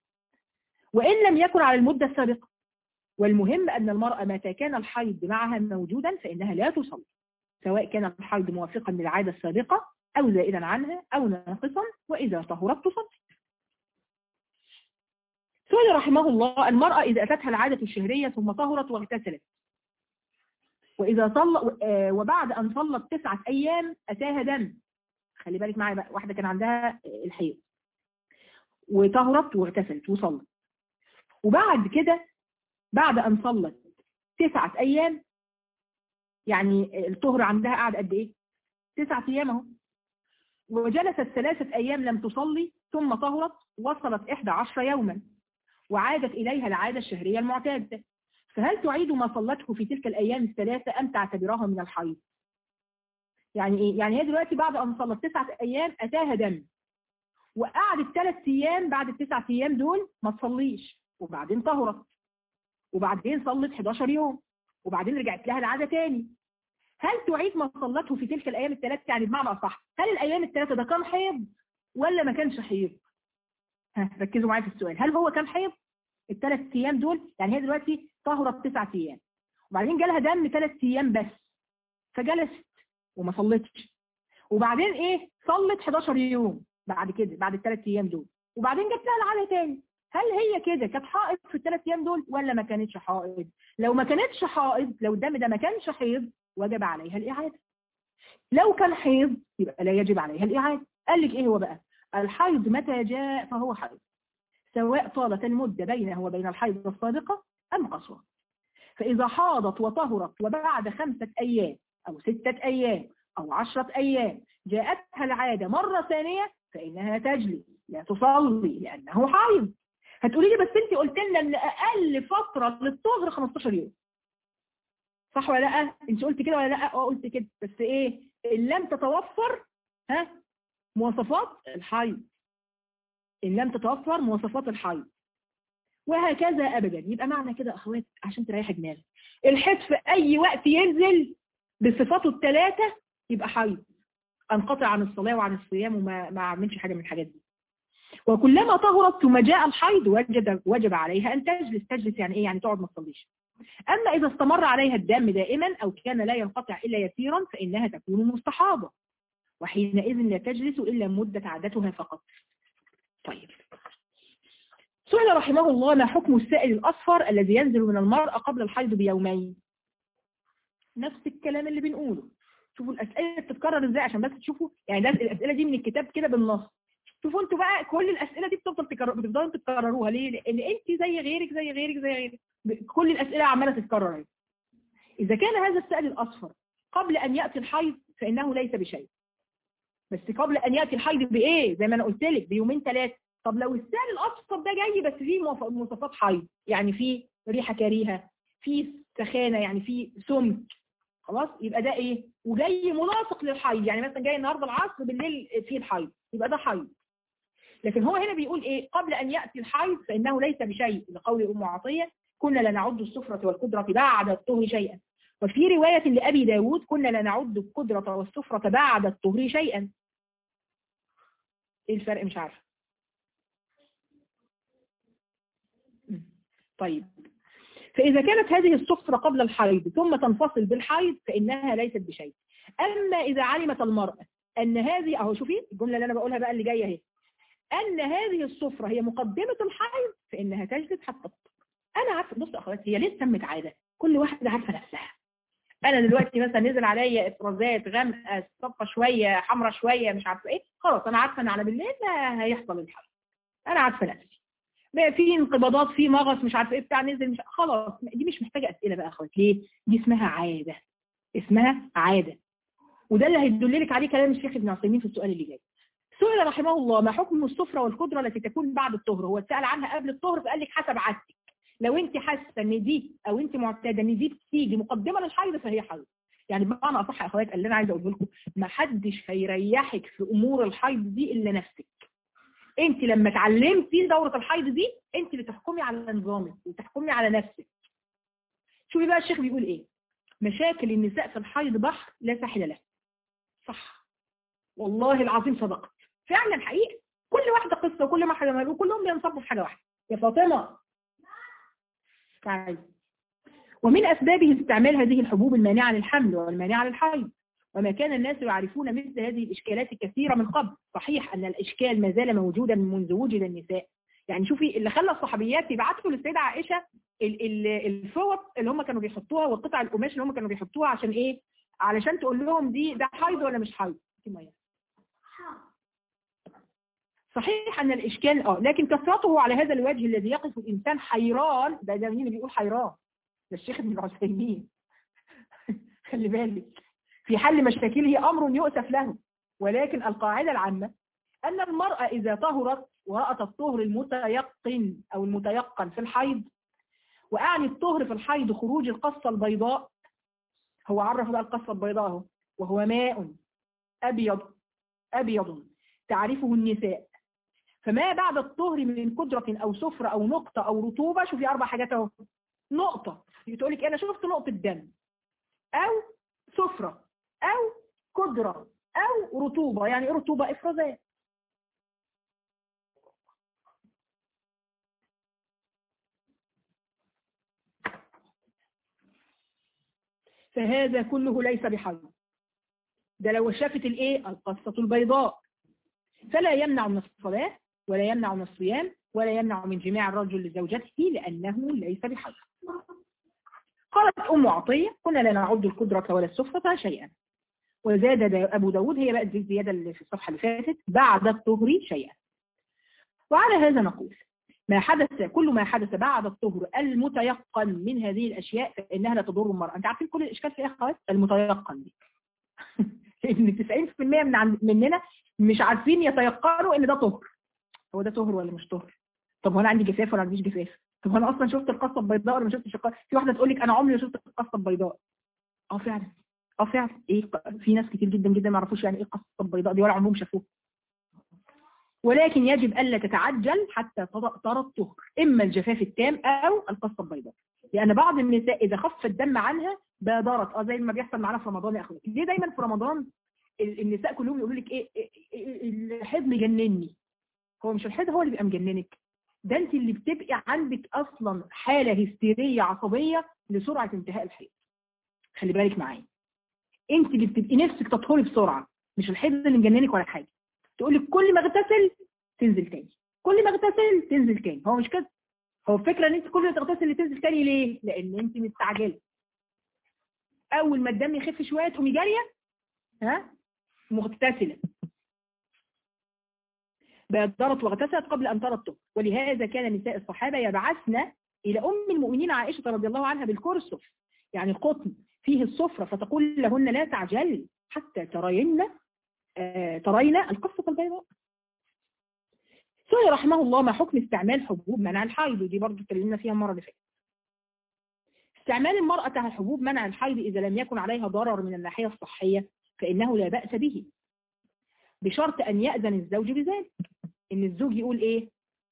وإن لم يكن على المدة السابقة والمهم أن المرأة متى كان الحيض معها موجودا فإنها لا تصلي سواء كان الحيض موافقا للعادة السابقة أو زائدا عنها أو ناقصا وإذا طهرت تصلي سؤال رحمه الله المرأة إذا أتتها العادة الشهرية ثم طهرت واغتسلت وإذا صل وبعد أن صلت تسعة أيام أتاها دم خلي بالك معايا بقى واحدة كان عندها الحيض وطهرت واغتسلت وصلت وبعد كده بعد أن صلت تسعة أيام يعني الطهر عندها قعد قد إيه تسعة أيام اهو وجلست ثلاثة أيام لم تصلي ثم طهرت وصلت إحدى عشر يوما وعادت إليها العادة الشهرية المعتادة فهل تعيد ما صلته في تلك الأيام الثلاثة أم تعتبرها من الحيض يعني إيه؟ يعني هي دلوقتي بعد أن صلت تسعة أيام أتاها دم وقعدت ثلاث أيام بعد التسعة أيام دول ما تصليش وبعدين طهرت وبعدين صلت 11 يوم وبعدين رجعت لها العادة تاني هل تعيد ما صلته في تلك الأيام الثلاثة يعني بمعنى أصح هل الأيام الثلاثة ده كان حيض ولا ما كانش حيض ها ركزوا معايا في السؤال هل هو كان حيض الثلاث أيام دول يعني هي دلوقتي طهرت تسعة أيام وبعدين جالها دم ثلاث أيام بس فجلست وما صلتش وبعدين ايه صلت 11 يوم بعد كده بعد الثلاث ايام دول وبعدين جت لها العاده تاني هل هي كده كانت حائض في الثلاث ايام دول ولا ما كانتش حائض لو ما كانتش حائض لو الدم ده ما كانش حيض وجب عليها الاعاده لو كان حيض يبقى لا يجب عليها الاعاده قال لك ايه هو بقى الحيض متى جاء فهو حيض سواء طالت المدة بينه وبين الحيض السابقة أم قصرت فإذا حاضت وطهرت وبعد خمسة أيام أو ستة أيام أو عشرة أيام جاءتها العادة مرة ثانية فإنها تجلي لا تصلي لأنه حيض هتقولي لي بس انت قلت لنا ان اقل فترة للطهر 15 يوم صح ولا لا انت قلت كده ولا لا اه قلت كده بس ايه ان لم تتوفر ها مواصفات الحيض ان لم تتوفر مواصفات الحيض وهكذا ابدا يبقى معنى كده اخوات عشان تريح دماغك الحيض في اي وقت ينزل بصفاته الثلاثه يبقى حيض انقطع عن الصلاه وعن الصيام وما ما اعملش حاجه من الحاجات دي وكلما طهرت ثم جاء الحيض وجب وجب عليها ان تجلس تجلس يعني ايه يعني تقعد ما تصليش اما اذا استمر عليها الدم دائما او كان لا ينقطع الا يسيرا فانها تكون مستحاضه وحينئذ لا تجلس الا مده عادتها فقط طيب سئل رحمه الله ما حكم السائل الاصفر الذي ينزل من المرأة قبل الحيض بيومين نفس الكلام اللي بنقوله شوفوا الاسئله بتتكرر ازاي عشان بس تشوفوا يعني ده الاسئله دي من الكتاب كده بالنص شوفوا انتوا بقى كل الاسئله دي بتفضل تكرر بتفضلوا تكرروها ليه لان انت زي غيرك زي غيرك زي غيرك كل الاسئله عماله تتكرر اهي اذا كان هذا السائل الاصفر قبل ان ياتي الحيض فانه ليس بشيء بس قبل ان ياتي الحيض بايه زي ما انا قلت لك بيومين ثلاثه طب لو السائل الاصفر ده جاي بس فيه مواصفات حيض يعني فيه ريحه كريهه فيه سخانه يعني فيه سمك خلاص يبقى ده ايه وجاي ملاصق للحيض يعني مثلا جاي النهارده العصر بالليل فيه الحيض يبقى ده حيض لكن هو هنا بيقول ايه قبل ان ياتي الحيض فانه ليس بشيء لقول ام عطيه كنا لا نعد السفرة والقدرة بعد الطهر شيئا وفي رواية لأبي داود كنا لا نعد القدرة والسفرة بعد الطهر شيئا ايه الفرق مش عارفه طيب فإذا كانت هذه السفرة قبل الحيض ثم تنفصل بالحيض فإنها ليست بشيء أما إذا علمت المرأة أن هذه أهو شوفي الجملة اللي أنا بقولها بقى اللي جاية اهي أن هذه السفرة هي مقدمة الحيض فإنها تجلس حتى أنا عارفة بص أخواتي هي ليه سمت عادة كل واحدة عارفة نفسها أنا دلوقتي مثلا نزل عليا إفرازات غامقة صفة شوية حمرة شوية مش عارفة إيه خلاص أنا عارفة إن على بالليل هيحصل الحيض أنا عارفة نفسي في انقباضات في مغص مش عارفه ايه بتاع نزل مش خلاص دي مش محتاجه اسئله بقى يا اخواتي ليه دي اسمها عاده اسمها عاده وده اللي هيدللك عليه كلام الشيخ ابن عثيمين في السؤال اللي جاي سئل رحمه الله ما حكم السفره والقدره التي تكون بعد الطهر هو اتسال عنها قبل الطهر فقال لك حسب عادتك لو انت حاسه ان دي او انت معتاده ان دي بتيجي مقدمه للحيض فهي حيض يعني بمعنى اصح يا اخوات اللي انا عايزه اقوله لكم ما حدش هيريحك في امور الحيض دي الا نفسك انت لما اتعلمتي دورة الحيض دي انت اللي تحكمي على نظامك وتحكمي على نفسك شوفي بقى الشيخ بيقول ايه مشاكل النساء في الحيض بحر لا ساحل له صح والله العظيم صدقت فعلا حقيقي كل واحدة قصة وكل ما حاجة وكلهم بينصبوا في حاجة واحدة يا فاطمة تعالي ومن أسبابه استعمال هذه الحبوب المانعة للحمل والمانعة للحيض وما كان الناس يعرفون مثل هذه الإشكالات الكثيرة من قبل صحيح أن الإشكال ما زال موجودا منذ وجد النساء يعني شوفي اللي خلى الصحابيات يبعتوا للسيدة عائشة الفوط اللي هم كانوا بيحطوها والقطع القماش اللي هم كانوا بيحطوها عشان ايه علشان تقول لهم دي ده حيض ولا مش حيض صحيح ان الاشكال اه لكن كثرته على هذا الوجه الذي يقف الانسان حيران ده ده مين اللي بيقول حيران ده الشيخ ابن العثيمين خلي بالك في حل مشاكله أمر يؤسف له ولكن القاعدة العامة أن المرأة إذا طهرت ورأت الطهر المتيقن أو المتيقن في الحيض وأعني الطهر في الحيض خروج القصة البيضاء هو عرف بقى القصة البيضاء اهو وهو ماء أبيض أبيض تعرفه النساء فما بعد الطهر من قدرة أو سفرة أو نقطة أو رطوبة شوفي أربع حاجات أهو نقطة تقولك أنا شفت نقطة دم أو سفرة أو قدرة أو رطوبة يعني ايه رطوبة إفرازات فهذا كله ليس بحيض ده لو شافت الايه القصة البيضاء فلا يمنع من الصلاة ولا يمنع من الصيام ولا يمنع من جماع الرجل لزوجته لأنه ليس بحيض قالت أم عطية كنا لا نعد القدرة ولا السفرة شيئا وزاد دا أبو داود هي بقى دي الزيادة اللي في الصفحة اللي فاتت بعد الطهر شيئا وعلى هذا نقول ما حدث كل ما حدث بعد الطهر المتيقن من هذه الأشياء فإنها لا تضر المرأة أنت عارفين كل الإشكال في إيه أخوات المتيقن دي إن 90% من عن مننا مش عارفين يتيقنوا إن ده طهر هو ده طهر ولا مش طهر طب هو أنا عندي جفاف ولا عنديش جفاف طب هو أنا أصلا شفت القصة البيضاء ولا ما شفتش القصة في واحدة تقول لك أنا عمري ما شفت القصة البيضاء اه فعلا اه فعلا ايه في ناس كتير جدا جدا ما يعرفوش يعني ايه القصة البيضاء دي ولا عمرهم شافوها ولكن يجب ألا تتعجل حتى ترى الطهر إما الجفاف التام أو القصة البيضاء لأن بعض النساء إذا خف الدم عنها بادرت اه زي ما بيحصل معانا في رمضان يا أخواتي ليه دايما في رمضان النساء كلهم يقولوا لك إيه, إيه, إيه الحيض مجنني هو مش الحيض هو اللي بيبقى مجننك ده أنت اللي بتبقى عندك أصلا حالة هستيرية عصبية لسرعة انتهاء الحيض خلي بالك معايا أنت اللي بتبقي نفسك تطهري بسرعة مش الحيض اللي مجننك ولا حاجة تقول لك كل ما اغتسل تنزل تاني كل ما اغتسل تنزل تاني هو مش كده هو الفكره ان انت كل ما تغتسل تنزل تاني ليه لان انت مستعجله اول ما الدم يخف شويه تقومي جاريه ها مغتسله بادرت واغتسلت قبل ان ترى الطهر ولهذا كان نساء الصحابه يبعثن الى ام المؤمنين عائشه رضي الله عنها بالكرسف يعني قطن فيه الصفرة فتقول لهن لا تعجل حتى ترين آه ترين القصة البيضاء سئل رحمه الله ما حكم استعمال حبوب منع الحيض ودي برضه اتكلمنا فيها المره اللي فاتت استعمال المرأة حبوب منع الحيض إذا لم يكن عليها ضرر من الناحية الصحية فإنه لا بأس به بشرط أن يأذن الزوج بذلك إن الزوج يقول إيه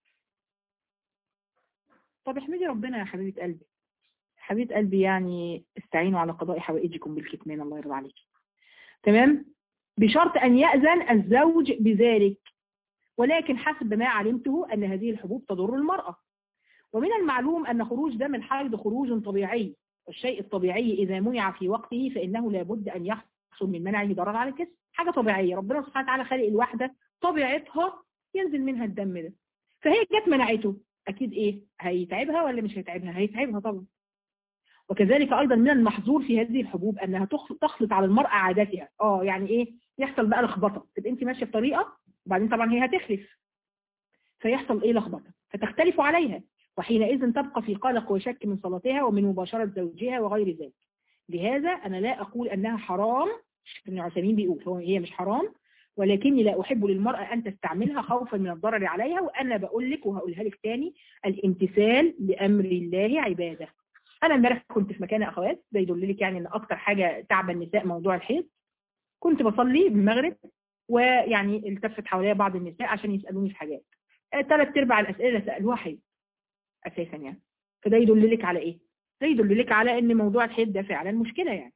طب احمدي ربنا يا حبيبة قلبي حبيبة قلبي يعني استعينوا على قضاء حوائجكم بالكتمان الله يرضى عليك تمام بشرط أن يأذن الزوج بذلك ولكن حسب ما علمته أن هذه الحبوب تضر المرأة ومن المعلوم أن خروج دم الحيض خروج طبيعي والشيء الطبيعي إذا منع في وقته فإنه لابد أن يحصل من منعه ضرر على الجسم حاجة طبيعية ربنا سبحانه وتعالى خلق الواحدة طبيعتها ينزل منها الدم ده فهي جت منعته أكيد إيه هيتعبها ولا مش هيتعبها هيتعبها طبعا وكذلك أيضا من المحظور في هذه الحبوب أنها تخلط على المرأة عاداتها اه يعني إيه يحصل بقى لخبطة تبقى أنت ماشية في طريقة وبعدين طبعا هي هتخلف فيحصل إيه لخبطة فتختلف عليها وحينئذ تبقى في قلق وشك من صلاتها ومن مباشرة زوجها وغير ذلك لهذا أنا لا أقول أنها حرام ابن عثيمين بيقول هو هي مش حرام ولكني لا أحب للمرأة أن تستعملها خوفا من الضرر عليها وأنا بقول لك وهقولها لك تاني الامتثال لأمر الله عبادة أنا امبارح كنت في مكان أخوات ده يدل لك يعني أن أكتر حاجة تعب النساء موضوع الحيض كنت بصلي بالمغرب ويعني التفت حواليا بعض النساء عشان يسألوني في حاجات ثلاث ارباع الأسئلة اللي سألوها حيض أساسا يعني فده يدل لك على إيه؟ ده يدل لك على أن موضوع الحيض ده فعلا مشكلة يعني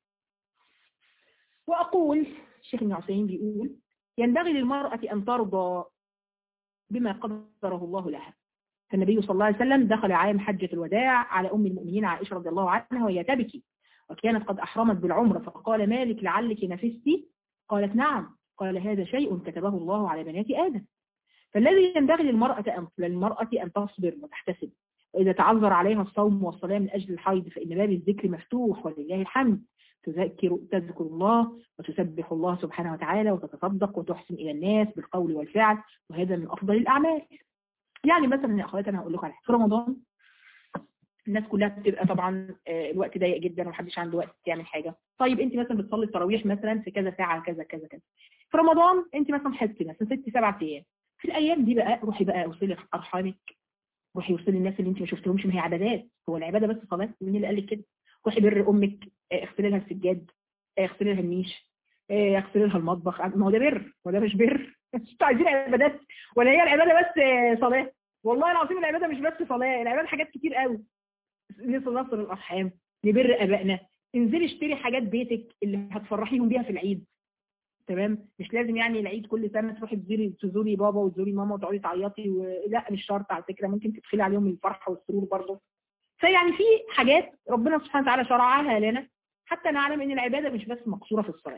وأقول الشيخ ابن عثيمين بيقول ينبغي للمرأة أن ترضى بما قدره الله لها فالنبي صلى الله عليه وسلم دخل عام حجة الوداع على أم المؤمنين عائشة رضي الله عنها وهي تبكي وكانت قد أحرمت بالعمرة فقال مالك لعلك نفستي قالت نعم قال هذا شيء كتبه الله على بنات آدم فالذي ينبغي للمرأة أن, للمرأة أن تصبر وتحتسب وإذا تعذر عليها الصوم والصلاة من أجل الحيض فإن باب الذكر مفتوح ولله الحمد تذكر تذكر الله وتسبح الله سبحانه وتعالى وتتصدق وتحسن إلى الناس بالقول والفعل وهذا من أفضل الأعمال يعني مثلا يا أخواتي أنا هقول لكم على في رمضان الناس كلها بتبقى طبعا الوقت ضيق جدا ومحدش عنده وقت يعمل حاجة طيب انت مثلا بتصلي التراويح مثلا في كذا ساعة كذا كذا كذا في رمضان انت مثلا حسي مثلا ست سبع ايام في الايام دي بقى روحي بقى اوصلي ارحامك روحي اوصلي الناس اللي انت ما شفتهمش ما هي عبادات هو العباده بس صلاه مين اللي قال لك كده روحي بر امك اغسلي لها السجاد اغسلي لها النيش اغسلي لها المطبخ ما هو ده بر هو ده مش بر انتوا عايزين عبادات ولا هي العباده بس صلاه والله العظيم العباده مش بس صلاه العباده حاجات كتير قوي نصل نصر الارحام نبر ابائنا انزلي اشتري حاجات بيتك اللي هتفرحيهم بيها في العيد تمام مش لازم يعني العيد كل سنه تروحي تزوري تزوري بابا وتزوري ماما وتقعدي تعيطي و... لا مش شرط على فكره ممكن تدخلي عليهم الفرحه والسرور برضه فيعني في حاجات ربنا سبحانه وتعالى شرعها لنا حتى نعلم ان العباده مش بس مقصوره في الصلاه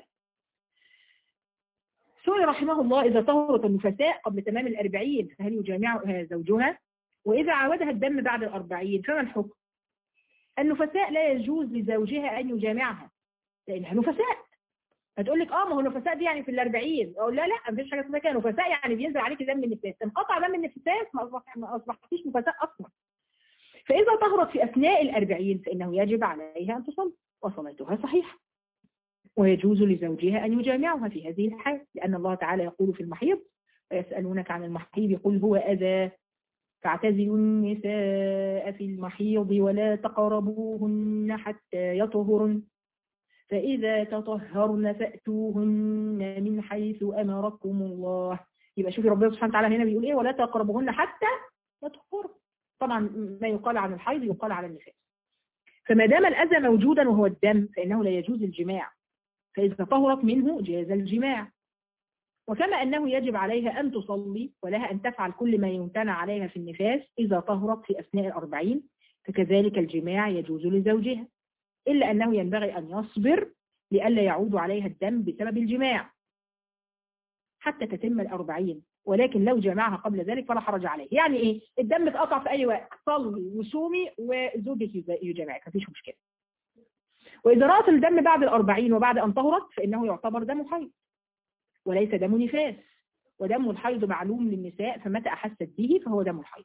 سئل رحمه الله إذا طهرت النفساء قبل تمام الأربعين فهل يجامعها زوجها وإذا عاودها الدم بعد الأربعين فما الحكم النفساء لا يجوز لزوجها أن يجامعها لأنها نفساء هتقول لك اه ما هو النفساء دي يعني في الأربعين اقول لا لا مفيش حاجه اسمها كده نفساء يعني بينزل عليك دم النفاس انقطع دم النفاس ما اصبح ما اصبحتيش نفساء اصلا فاذا طهرت في اثناء الأربعين فانه يجب عليها ان تصلي وصلاتها صحيحه ويجوز لزوجها ان يجامعها في هذه الحال لان الله تعالى يقول في المحيض ويسالونك عن المحيض يقول هو اذى فاعتزلوا النساء في المحيض ولا تقربوهن حتى يطهرن فإذا تطهرن فأتوهن من حيث أمركم الله يبقى شوفي ربنا سبحانه وتعالى هنا بيقول إيه ولا تقربوهن حتى يطهرن طبعا ما يقال عن الحيض يقال على النفاس فما دام الأذى موجودا وهو الدم فإنه لا يجوز الجماع فإذا طهرت منه جاز الجماع وكما أنه يجب عليها أن تصلي ولها أن تفعل كل ما يمتنع عليها في النفاس إذا طهرت في أثناء الأربعين فكذلك الجماع يجوز لزوجها إلا أنه ينبغي أن يصبر لئلا يعود عليها الدم بسبب الجماع حتى تتم الأربعين ولكن لو جمعها قبل ذلك فلا حرج عليه يعني إيه الدم اتقطع في أي وقت صلي وصومي وزوجك يجامعك مفيش مشكلة وإذا رأت الدم بعد الأربعين وبعد أن طهرت فإنه يعتبر دم حيض وليس دم نفاس ودم الحيض معلوم للنساء فمتى أحست به فهو دم الحيض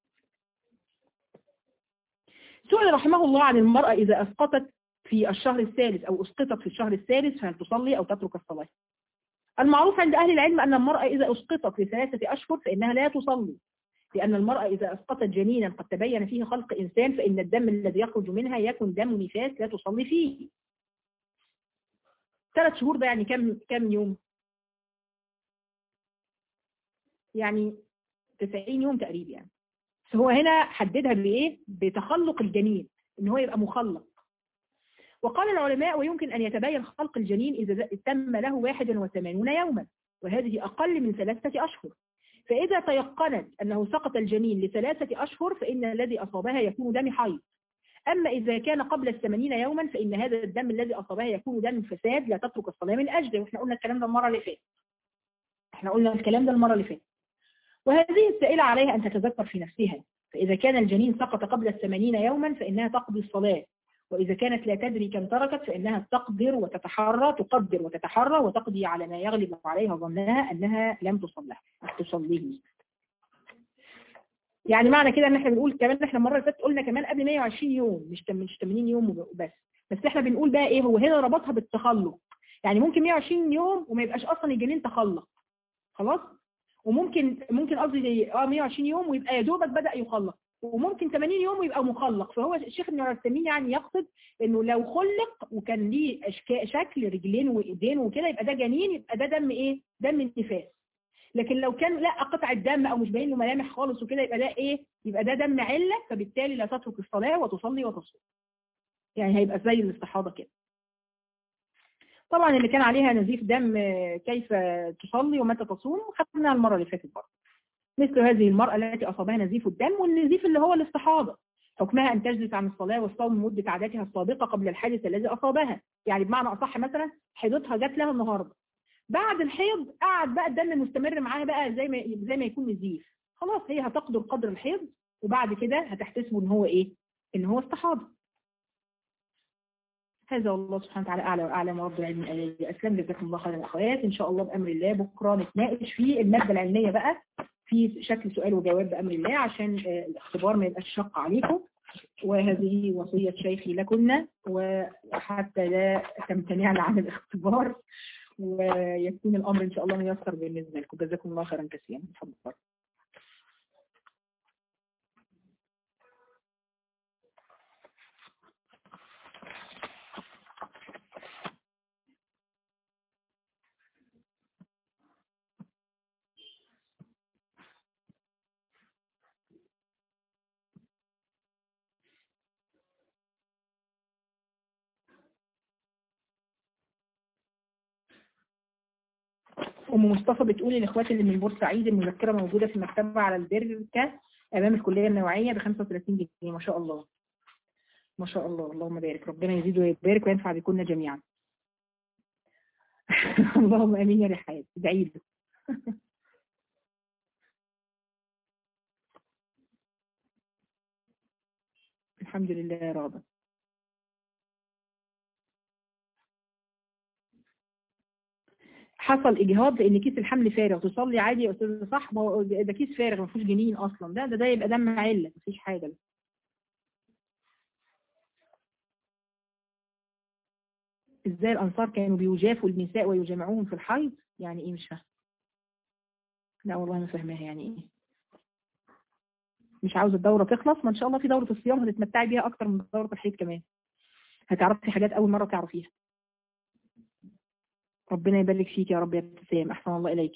سئل رحمه الله عن المرأة إذا أسقطت في الشهر الثالث أو أسقطت في الشهر الثالث فهل تصلي أو تترك الصلاة المعروف عند أهل العلم أن المرأة إذا أسقطت في ثلاثة أشهر فإنها لا تصلي لأن المرأة إذا أسقطت جنينا قد تبين فيه خلق إنسان فإن الدم الذي يخرج منها يكون دم نفاس لا تصلي فيه ثلاث شهور ده يعني كم كم يوم يعني 90 يوم تقريبا يعني هو هنا حددها بإيه بتخلق الجنين إن هو يبقى مخلق وقال العلماء ويمكن أن يتبين خلق الجنين إذا تم له 81 يوما وهذه أقل من ثلاثة أشهر فإذا تيقنت أنه سقط الجنين لثلاثة أشهر فإن الذي أصابها يكون دم حيض أما إذا كان قبل الثمانين يوما فإن هذا الدم الذي أصابها يكون دم فساد لا تترك الصلاة من أجله وإحنا قلنا الكلام ده المرة اللي فاتت إحنا قلنا الكلام ده المرة اللي فاتت وهذه السائلة عليها أن تتذكر في نفسها فإذا كان الجنين سقط قبل الثمانين يوما فإنها تقضي الصلاة وإذا كانت لا تدري كم تركت فإنها تقدر وتتحرى تقدر وتتحرى وتقضي على ما يغلب عليها ظنها أنها لم تصلح تصليه يعني معنى كده ان احنا بنقول كمان احنا المره اللي فاتت قلنا كمان قبل 120 يوم مش مش 80 يوم وبس بس احنا بنقول بقى ايه هو هنا ربطها بالتخلق يعني ممكن 120 يوم وما يبقاش اصلا الجنين تخلق خلاص وممكن ممكن قصدي اه 120 يوم ويبقى يا دوبك بدا يخلق وممكن 80 يوم ويبقى مخلق فهو الشيخ ابن عثيمين يعني يقصد انه لو خلق وكان ليه شكل رجلين وايدين وكده يبقى ده جنين يبقى ده دم ايه دم النفاس لكن لو كان لا قطع الدم او مش باين له ملامح خالص وكده يبقى ده ايه يبقى ده دم عله فبالتالي لا تترك الصلاه وتصلي وتصوم يعني هيبقى زي الاستحاضه كده طبعا اللي كان عليها نزيف دم كيف تصلي ومتى تصوم خدناها المره اللي فاتت برضه مثل هذه المرأة التي أصابها نزيف الدم والنزيف اللي هو الاستحاضة حكمها أن تجلس عن الصلاة والصوم مدة عادتها السابقة قبل الحادث الذي أصابها يعني بمعنى أصح مثلا حيضتها جات لها النهاردة بعد الحيض قعد بقى الدم مستمر معاها بقى زي ما زي ما يكون نزيف خلاص هي هتقدر قدر الحيض وبعد كده هتحتسبه ان هو ايه ان هو استحاضة هذا والله سبحانه وتعالى اعلى واعلم ورب العالمين الاسلام جزاكم الله خيرا اخوات ان شاء الله بامر الله بكره نتناقش في الماده العلميه بقى في شكل سؤال وجواب بأمر الله عشان الاختبار ما يبقاش شق عليكم وهذه وصية شيخي لكنا وحتى لا تمتنعن عن الاختبار ويكون الأمر إن شاء الله ميسر بالنسبة لكم جزاكم الله خيرا كثيرا تفضل أم مصطفى بتقول للإخوات اللي من بورسعيد المذكرة موجودة في المكتبة على البركة أمام الكلية النوعية ب 35 جنيه ما شاء الله ما شاء الله اللهم بارك ربنا يزيد ويبارك وينفع بكنا جميعا اللهم امين يا رحاب ادعي له الحمد لله يا رب حصل اجهاض لان كيس الحمل فارغ تصلي عادي يا استاذ صح ما هو ده كيس فارغ ما فيهوش جنين اصلا ده ده ده يبقى دم عله مفيش حاجه ازاي الانصار كانوا بيجافوا النساء ويجامعوهم في الحيض يعني ايه مش فاهمه لا والله ما فاهماها يعني ايه مش عاوزه الدوره تخلص ما ان شاء الله في دوره الصيام هتتمتعي بيها اكتر من دوره الحيض كمان هتعرفي حاجات اول مره تعرفيها ربنا يبارك فيك يا رب يا ابتسام احسن الله اليك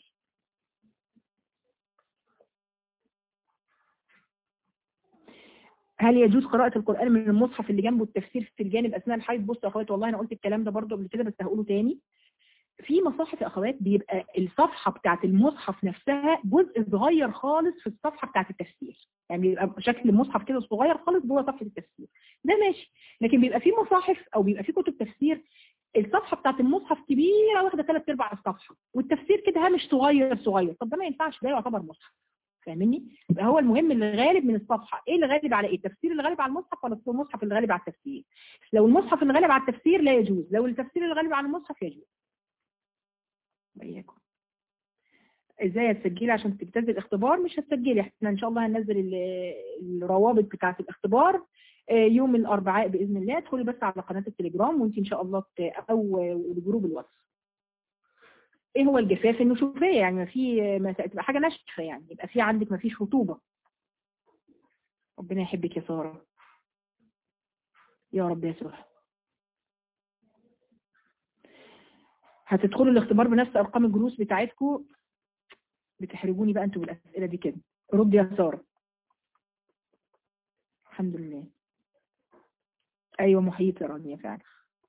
هل يجوز قراءة القرآن من المصحف اللي جنبه التفسير في الجانب أثناء الحيض بصوا يا أخوات والله أنا قلت الكلام ده برضه قبل كده بس هقوله تاني في مصاحف يا أخوات بيبقى الصفحة بتاعت المصحف نفسها جزء صغير خالص في الصفحة بتاعت التفسير يعني بيبقى شكل المصحف كده صغير خالص جوه صفحة التفسير ده ماشي لكن بيبقى في مصاحف أو بيبقى في كتب تفسير الصفحة بتاعت المصحف كبيرة واخدة ثلاث ارباع الصفحة والتفسير كده هامش صغير صغير طب ده ما ينفعش ده يعتبر مصحف فاهمني يبقى هو المهم الغالب من الصفحة ايه اللي غالب على ايه التفسير اللي غالب على المصحف ولا المصحف اللي غالب على التفسير لو المصحف اللي غالب على التفسير لا يجوز لو التفسير اللي غالب على المصحف يجوز وإياكم ازاي هتسجلي عشان تجتازي الاختبار مش هتسجلي احنا ان شاء الله هننزل الروابط بتاعه الاختبار يوم الاربعاء باذن الله ادخلي بس على قناه التليجرام وانت ان شاء الله او جروب الواتس ايه هو الجفاف النشوفيه يعني ما في ما تبقى حاجه ناشفه يعني يبقى في عندك ما فيش رطوبه ربنا يحبك يا ساره يا رب يا ساره هتدخلوا الاختبار بنفس ارقام الجلوس بتاعتكم بتحرجوني بقى انتوا بالاسئله دي كده رد يا ساره الحمد لله ايوه محيط يا رانيا فعلا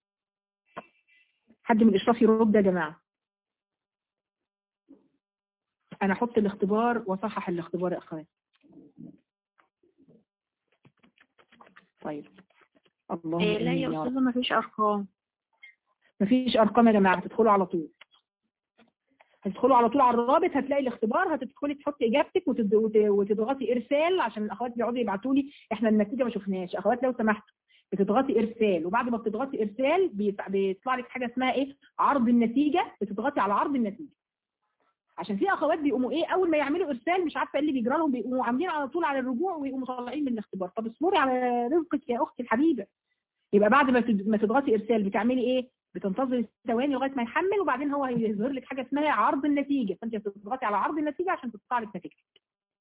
حد من الاشراف يرد يا جماعه انا احط الاختبار واصحح الاختبار يا اخوات طيب الله إيه لا يا استاذه ما فيش ارقام مفيش ارقام يا جماعه هتدخلوا على طول هتدخلوا على طول على الرابط هتلاقي الاختبار هتدخلي تحطي اجابتك وتد... وتضغطي ارسال عشان الاخوات بيقعدوا يبعتوا لي احنا النتيجه ما شفناهاش اخوات لو سمحتوا بتضغطي ارسال وبعد ما بتضغطي ارسال بيطلع لك حاجه اسمها ايه عرض النتيجه بتضغطي على عرض النتيجه عشان في اخوات بيقوموا ايه اول ما يعملوا ارسال مش عارفه ايه اللي بيجرى لهم بيقوموا عاملين على طول على الرجوع ويقوموا طالعين من الاختبار طب اصبري على رزقك يا اختي الحبيبه يبقى بعد ما ما تضغطي ارسال بتعملي ايه بتنتظري ثواني لغايه ما يحمل وبعدين هو هيظهر لك حاجه اسمها عرض النتيجه فانت بتضغطي على عرض النتيجه عشان تطلع لك نتيجتك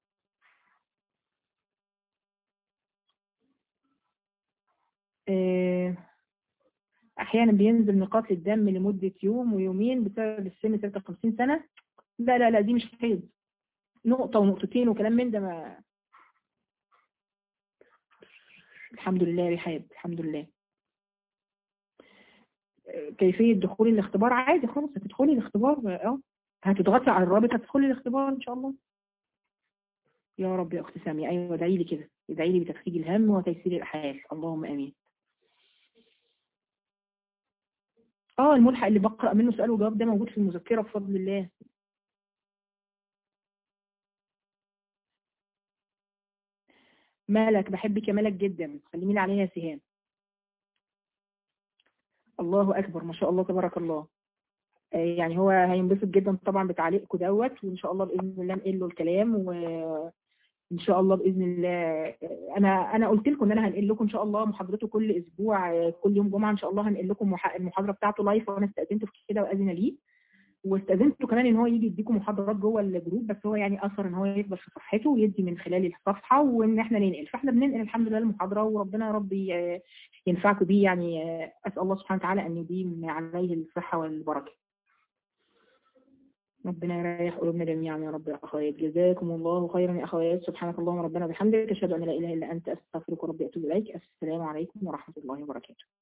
احيانا بينزل نقاط الدم لمده يوم ويومين بسبب السن 53 سنه لا لا لا دي مش حيض نقطه ونقطتين وكلام من ده ما الحمد لله رحاب الحمد لله كيفية دخول الاختبار عادي خالص هتدخلي الاختبار اه هتضغطي على الرابط هتدخلي الاختبار ان شاء الله يا رب يا اختي سامية ايوه ادعي لي كده ادعي لي بتفريج الهم وتيسير الاحوال اللهم امين اه الملحق اللي بقرأ منه سؤال وجواب ده موجود في المذكرة بفضل الله مالك بحبك يا مالك جدا سلمي عليها يا سهام الله اكبر ما شاء الله تبارك الله يعني هو هينبسط جدا طبعا بتعليقكم دوت وان شاء الله باذن الله نقل له الكلام وان شاء الله باذن الله انا انا قلت لكم ان انا هنقل لكم ان شاء الله محاضرته كل اسبوع كل يوم جمعه ان شاء الله هنقل لكم المحاضره بتاعته لايف وانا استاذنته في كده واذن ليه واستاذنته كمان ان هو يجي يديكم محاضرات جوه الجروب بس هو يعني اثر ان هو يفضل في صفحته ويدي من خلال الصفحه وان احنا ننقل فاحنا بننقل الحمد لله المحاضره وربنا يا رب ينفعكم بيه يعني اسال الله سبحانه وتعالى ان يديم عليه الصحه والبركه ربنا يريح قلوبنا جميعا يا رب يا اخوات جزاكم الله خيرا يا اخوات سبحانك اللهم ربنا وبحمدك اشهد ان لا اله الا انت استغفرك وربي اتوب اليك السلام عليكم ورحمه الله وبركاته